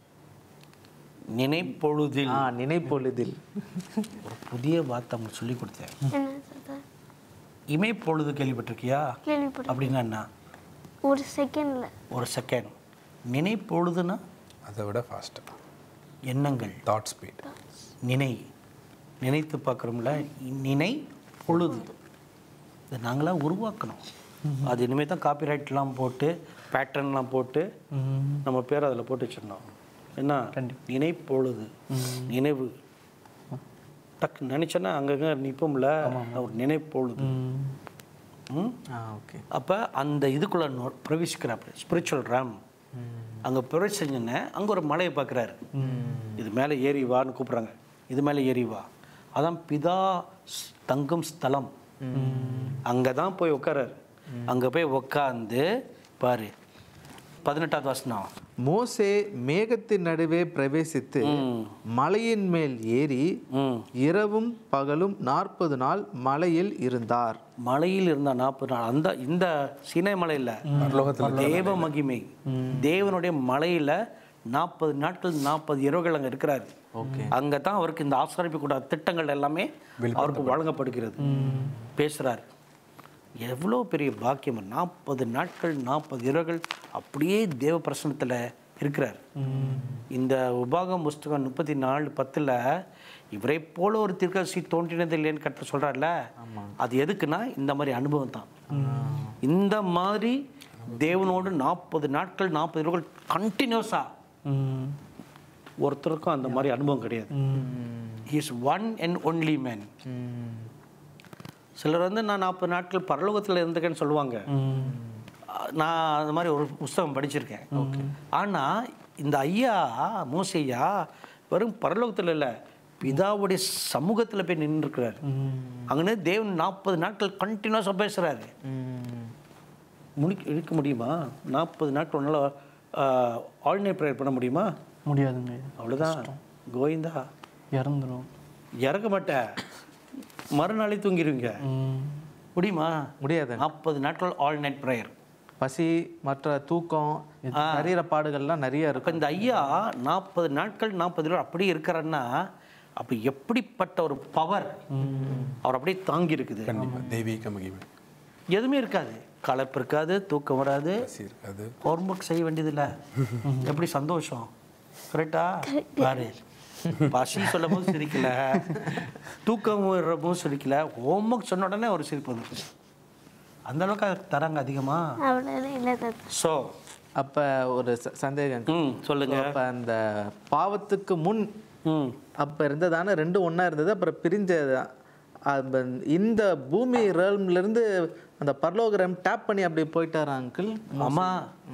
S1: நினைப்பொழுதில்
S2: ஆ நினைப்பொழுதில்
S1: ஒரு புதிய வார்த்தை உங்களுக்கு சொல்லி கொடுத்தேன்
S4: என்ன தாத்தா
S1: இமைப்பொழுது கேள்விப்பட்டிருக்கியா
S4: கேள்விப்பட்டேன்
S1: அப்படின்னா என்ன
S4: ஒரு செகண்ட்ல
S1: ஒரு செகண்ட் நினைப்பொழுதுன்னா
S3: அதை விட ஃபாஸ்ட்டாக
S1: எண்ணங்கள்
S3: தாட் ஸ்பீட்
S1: நினை நினைத்து பார்க்குறோம்ல நினை பொழுது இதை நாங்களாம் உருவாக்கணும் அது இனிமேல் தான் காப்பிரைட்லாம் போட்டு பேட்டர்ன்லாம் போட்டு நம்ம பேர் அதில் போட்டு வச்சிடணும் என்ன நினைப்பொழுது நினைவு டக்கு நினச்சோன்னா அங்கங்கே நிற்போம்ல ஒரு நினைப்பொழுது ம்
S2: ஆ ஓகே
S1: அப்போ அந்த இதுக்குள்ளே நொ- பிரவேசிக்கிறாப்புல ஸ்பிரிச்சுவல் ரேம் அங்கே பிரவேசிச்சோன்னே அங்கே ஒரு மலையை பார்க்குறாரு இது மேலே ஏறி வான்னு கூப்பிட்றாங்க இது மேலே ஏறி வா அதான் பிதா ஸ்- தங்கும் ஸ்தலம் அங்கே தான் போய் உட்காராரு அங்கே போய் உட்காந்து பாரு பதினெட்டாவது வசனம்
S2: மோசே மேகத்தின் நடுவே பிரவேசித்து மலையின் மேல் ஏறி
S1: ம்
S2: இரவும் பகலும் நாற்பது நாள் மலையில் இருந்தார்
S1: மலையில் இருந்த நாற்பது நாள் அந்த இந்த சீனை மலையில் தேவ மகிமை தேவனுடைய மலையில் நாற்பது நாட்கள் நாற்பது இரவுகள் அங்கே இருக்கிறாரு அங்கே தான் அவருக்கு இந்த ஆசிரியப்பு கூட திட்டங்கள் எல்லாமே அவருக்கு வழங்கப்படுகிறது பேசுகிறார் எவ்வளோ பெரிய பாக்கியம் நாற்பது நாட்கள் நாற்பது இரவுகள் அப்படியே தேவ பிரசனத்தில் இருக்கிறார் இந்த உபாகம் புஸ்தகம் முப்பத்தி நாலு பத்தில் இவரை போல ஒரு தீர்க்கதரிசி தோன்றினது இல்லைன்னு கட்ட சொல்கிறார்ல அது எதுக்குன்னா இந்த மாதிரி அனுபவம் தான் இந்த மாதிரி தேவனோடு நாற்பது நாட்கள் நாற்பது இரவுகள் கண்டினியூஸாக
S5: ம்
S1: ஒருத்தருக்கும் அந்த மாதிரி அனுபவம் கிடையாது is one and only man சிலர் வந்து நான் நாற்பது நாட்கள் பரலோகத்தில் இருந்துக்கேன்னு சொல்லுவாங்க அஹ் நான் அந்த மாதிரி ஒரு புஸ்தகம் படிச்சிருக்கேன் ஆனால் இந்த ஐயா மூசையா வெறும் பரலோகத்தில் இல்லை பிதாவுடைய சமூகத்தில் போய் நின்றுருக்கிறார் அங்கே தேவன் நாற்பது நாட்கள் கண்டினியூஸாக பேசுகிறாரு முடிக்க இருக்க முடியுமா நாற்பது நாட்கள் ஒன்றால் ஆல்டர்னேட் ப்ரேயர் பண்ண முடியுமா
S5: முடியாதுங்க
S1: அவ்வளோதான் கோவிந்தா
S5: இறந்துரும்
S1: இறக்க மாட்டேன் மறுநாளே தூங்கிடுவீங்க
S5: ம்
S1: முடியுமா
S2: முடியாது
S1: நாற்பது நாட்கள் ஆல் நைட் ப்ரேயர்
S2: பசி மற்ற தூக்கம் சரீர பாடுகள்லாம் நிறைய
S1: இப்போ
S2: இருக்கும்
S1: இந்த ஐயா நாற்பது நாட்கள் நாற்பது ரூபா அப்படியே இருக்கிறன்னா அப்போ எப்படிப்பட்ட ஒரு பவர் அவர் அப்படியே தாங்கி இருக்குது
S3: கண்டிப்பா தெய்வீக மகிமை
S1: எதுவுமே இருக்காது களைப்பு இருக்காது தூக்கம் வராது
S3: பசி இருக்காது
S1: ஹோம்ஒர்க் செய்ய வேண்டியதில்லை எப்படி சந்தோஷம் கரெக்டா பாரு பசி சொல்லும் போது சிரிக்கல தூக்கம் வர்றப்பவும் சிரிக்கல ஹோம்ஒர்க் சொன்ன உடனே ஒரு சிரிப்பு வந்துச்சு அந்த அளவுக்கு அதுக்கு தராங்க அதிகமா
S4: அவ்வளோதான் இல்லை தாத்தா
S1: ஸோ
S2: அப்போ ஒரு ச- சந்தேகம்
S1: ம் சொல்லுங்க
S2: அப்போ அந்த பாவத்துக்கு முன்
S1: ம்
S2: அப்போ இருந்ததான ரெண்டு ஒன்றா இருந்தது அப்புறம் பிரிஞ்சது அப்ப இந்த பூமி realmல இருந்து அந்த பரலோகரம் டேப் பண்ணி அப்படி போயிட்டாரா அங்கிள்
S1: ஆமா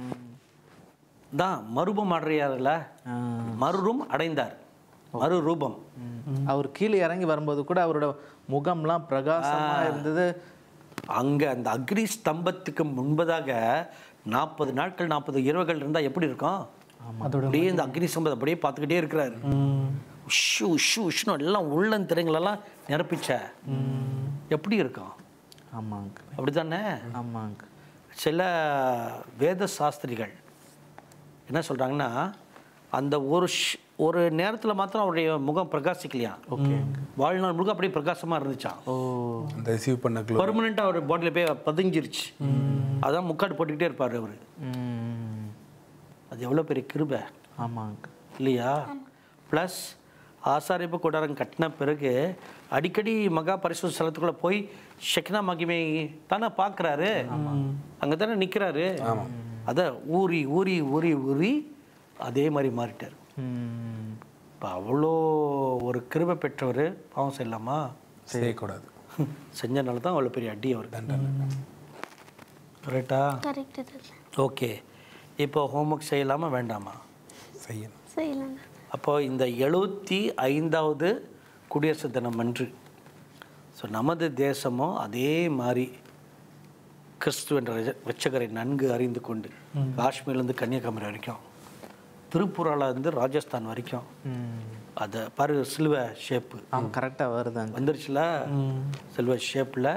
S1: தான் மறுபம் அடையாறுல மறுரூம் அடைந்தார் மறுரூபம்
S2: அவர் கீழே இறங்கி வரும்போது கூட அவரோட முகம்லாம் பிரகாசமா இருந்தது
S1: அங்க அந்த அக்னி ஸ்தம்பத்துக்கு முன்பதாக நாற்பது நாட்கள் நாற்பது இரவுகள் இருந்தா எப்படி இருக்கும் அப்படியே இந்த அக்னி ஸ்தம்பத்தை அப்படியே பார்த்துக்கிட்டே இருக்கிறாரு உஷு உஷு உஷ்ணு எல்லாம் உள்ளன் திரைங்களெல்லாம் நிரப்பிச்ச எப்படி இருக்கும்
S2: ஆமாங்க
S1: அப்படித்தானே
S2: ஆமாங்க
S1: சில வேத சாஸ்திரிகள் என்ன சொல்றாங்கன்னா அந்த ஒரு ஷ்- ஒரு நேரத்துல மாத்திரம் அவருடைய முகம் பிரகாசிக்கலையா ஓகே வாழ்நாள் முழுக்க அப்படியே பிரகாசமா இருந்துச்சான்
S2: ஓ
S3: அந்த ரிசீவ் பண்ண க்ளோ
S1: பர்மனெண்ட்டாக அவர் பாடியில் போய் பதிஞ்சிருச்சு அதான் முக்காடு போட்டுக்கிட்டே இருப்பார் அவர்
S2: ம்
S1: அது எவ்வளோ பெரிய கிருபை
S2: ஆமாங்க
S1: இல்லையா ப்ளஸ் ஆசாரிப்பு கூடாரம் கட்டின பிறகு அடிக்கடி மகா பரிசு ஸ்தலத்துக்குள்ள போய் ஷெக்னா மகிமை தானே பார்க்குறாரு அங்கே தானே நிற்கிறாரு அதை ஊறி ஊறி ஊறி ஊறி அதே மாதிரி மாறிட்டார்
S2: ம்
S1: இப்போ அவ்வளோ ஒரு கிருபை பெற்றவர் பாவம் செய்யலாமா
S3: செய்யக்கூடாது
S1: செஞ்சனால தான் அவ்வளோ பெரிய அடி அவர் கரெக்டா
S4: கரெக்டு தாத்தா
S1: ஓகே இப்போ ஹோம்ஒர்க் செய்யலாமா வேண்டாமா
S3: செய்யணும்
S4: செய்யலாம்
S1: அப்போ இந்த எழுபத்தி ஐந்தாவது குடியரசு தினம் அன்று ஸோ நமது தேசமும் அதே மாதிரி கிறிஸ்துவ என்ற ரஜ- இரட்சகரை நன்கு அறிந்து கொண்டு காஷ்மீர்லேருந்து கன்னியாகுமரி வரைக்கும் திருப்பூரால இருந்து ராஜஸ்தான் வரைக்கும் அதை பாரு சிலுவை ஷேப்பு
S2: ஆமாம் கரெக்டாக வருதாங்க
S1: வந்துருச்சுல சில்வர் ஷேப்பில்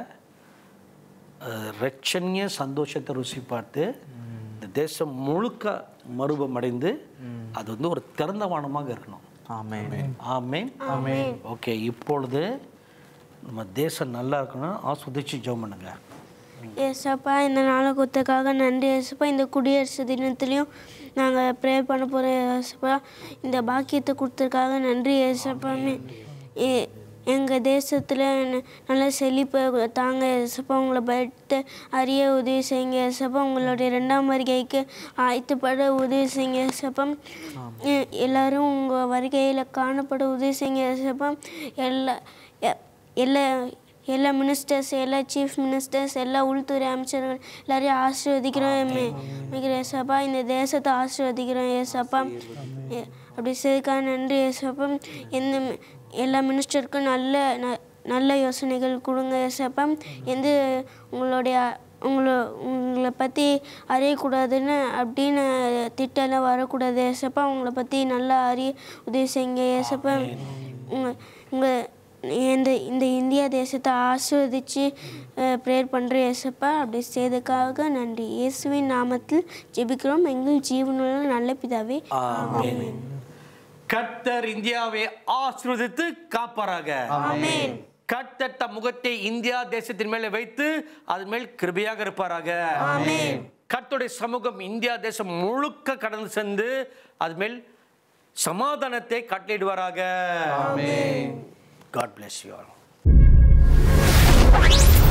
S1: ரட்சண்ய சந்தோஷத்தை ருசி பார்த்து இந்த தேசம் முழுக்க மறுபம் அடைந்து அது வந்து ஒரு திறந்த வானமாக இருக்கணும்
S2: ஆமென்
S1: ஆமேன் ஓகே இப்பொழுது நம்ம தேசம் நல்லா இருக்கணும் ஆஸ்வதிச்சு ஜெபம் பண்ணுங்க
S4: ஏசப்பா இந்த நாளை கொடுத்ததுக்காக நன்றி ஏசப்பா இந்த குடியரசு தினத்துலையும் நாங்கள் ப்ரே பண்ண போகிறோம் ஏசப்பா இந்த பாக்கியத்தை கொடுத்ததுக்காக நன்றி ஏசப்பாமே எங்கள் தேசத்தில் நல்ல செழிப்பை தாங்க ஏசப்பா உங்களை பயத்து அறிய உதவி செய்யுங்க ஏசப்பா உங்களுடைய ரெண்டாம் வருகைக்கு ஆயத்தப்பட உதவி செய்யுங்க ஏசப்பா எ- எல்லாரும் உங்கள் வருகையில் காணப்பட உதவி செய்யுங்க ஏசப்பா எல்லா எ- எல்லா எல்லா மினிஸ்டர்ஸ் எல்லா சீஃப் மினிஸ்டர்ஸ் எல்லா உள்துறை அமைச்சர்கள் எல்லாரையும் ஆசீர்வதிக்கிறோம் ஏசப்பா இந்த தேசத்தை ஆசீர்வதிக்கிறோம் ஏசப்பா எ- அப்படி செய்துக்காக நன்றி ஏசப்பா எந்த மி- எல்லா மினிஸ்டருக்கும் நல்ல ந- நல்ல யோசனைகள் கொடுங்க ஏசப்பா எந்த உங்களுடைய உங்களை உங்களை பற்றி அறியக்கூடாதுன்னு அப்படின்னு திட்டம்லாம் வரக்கூடாது ஏசப்பா உங்களை பற்றி நல்லா அறிய உதவி செய்யுங்க ஏசப்பா உங்கள் உங்கள் இந்த இந்த இந்தியா தேசத்தை ஆஸ்வதித்து ப்ரேயர் பண்ணுற ஏசப்பா அப்படி செய்ததுக்காக நன்றி இயேசுவின் நாமத்தில் ஜெபிக்கிறோம் எங்கள் ஜீவனுள்ள நல்ல பிதாவே
S1: ஆமென் கர்த்தர் இந்தியாவை ஆசீர்வதித்து காப்பாராக கர்த்தர் தம் முகத்தை இந்தியா தேசத்தின் மேலே வைத்து அதன் மேல் கிருபையாக இருப்பாராக கர்த்தருடைய சமூகம் இந்தியா தேசம் முழுக்க கடந்து சென்று அது மேல் சமாதானத்தை கட்டளையிடுவாராக காட் bless you all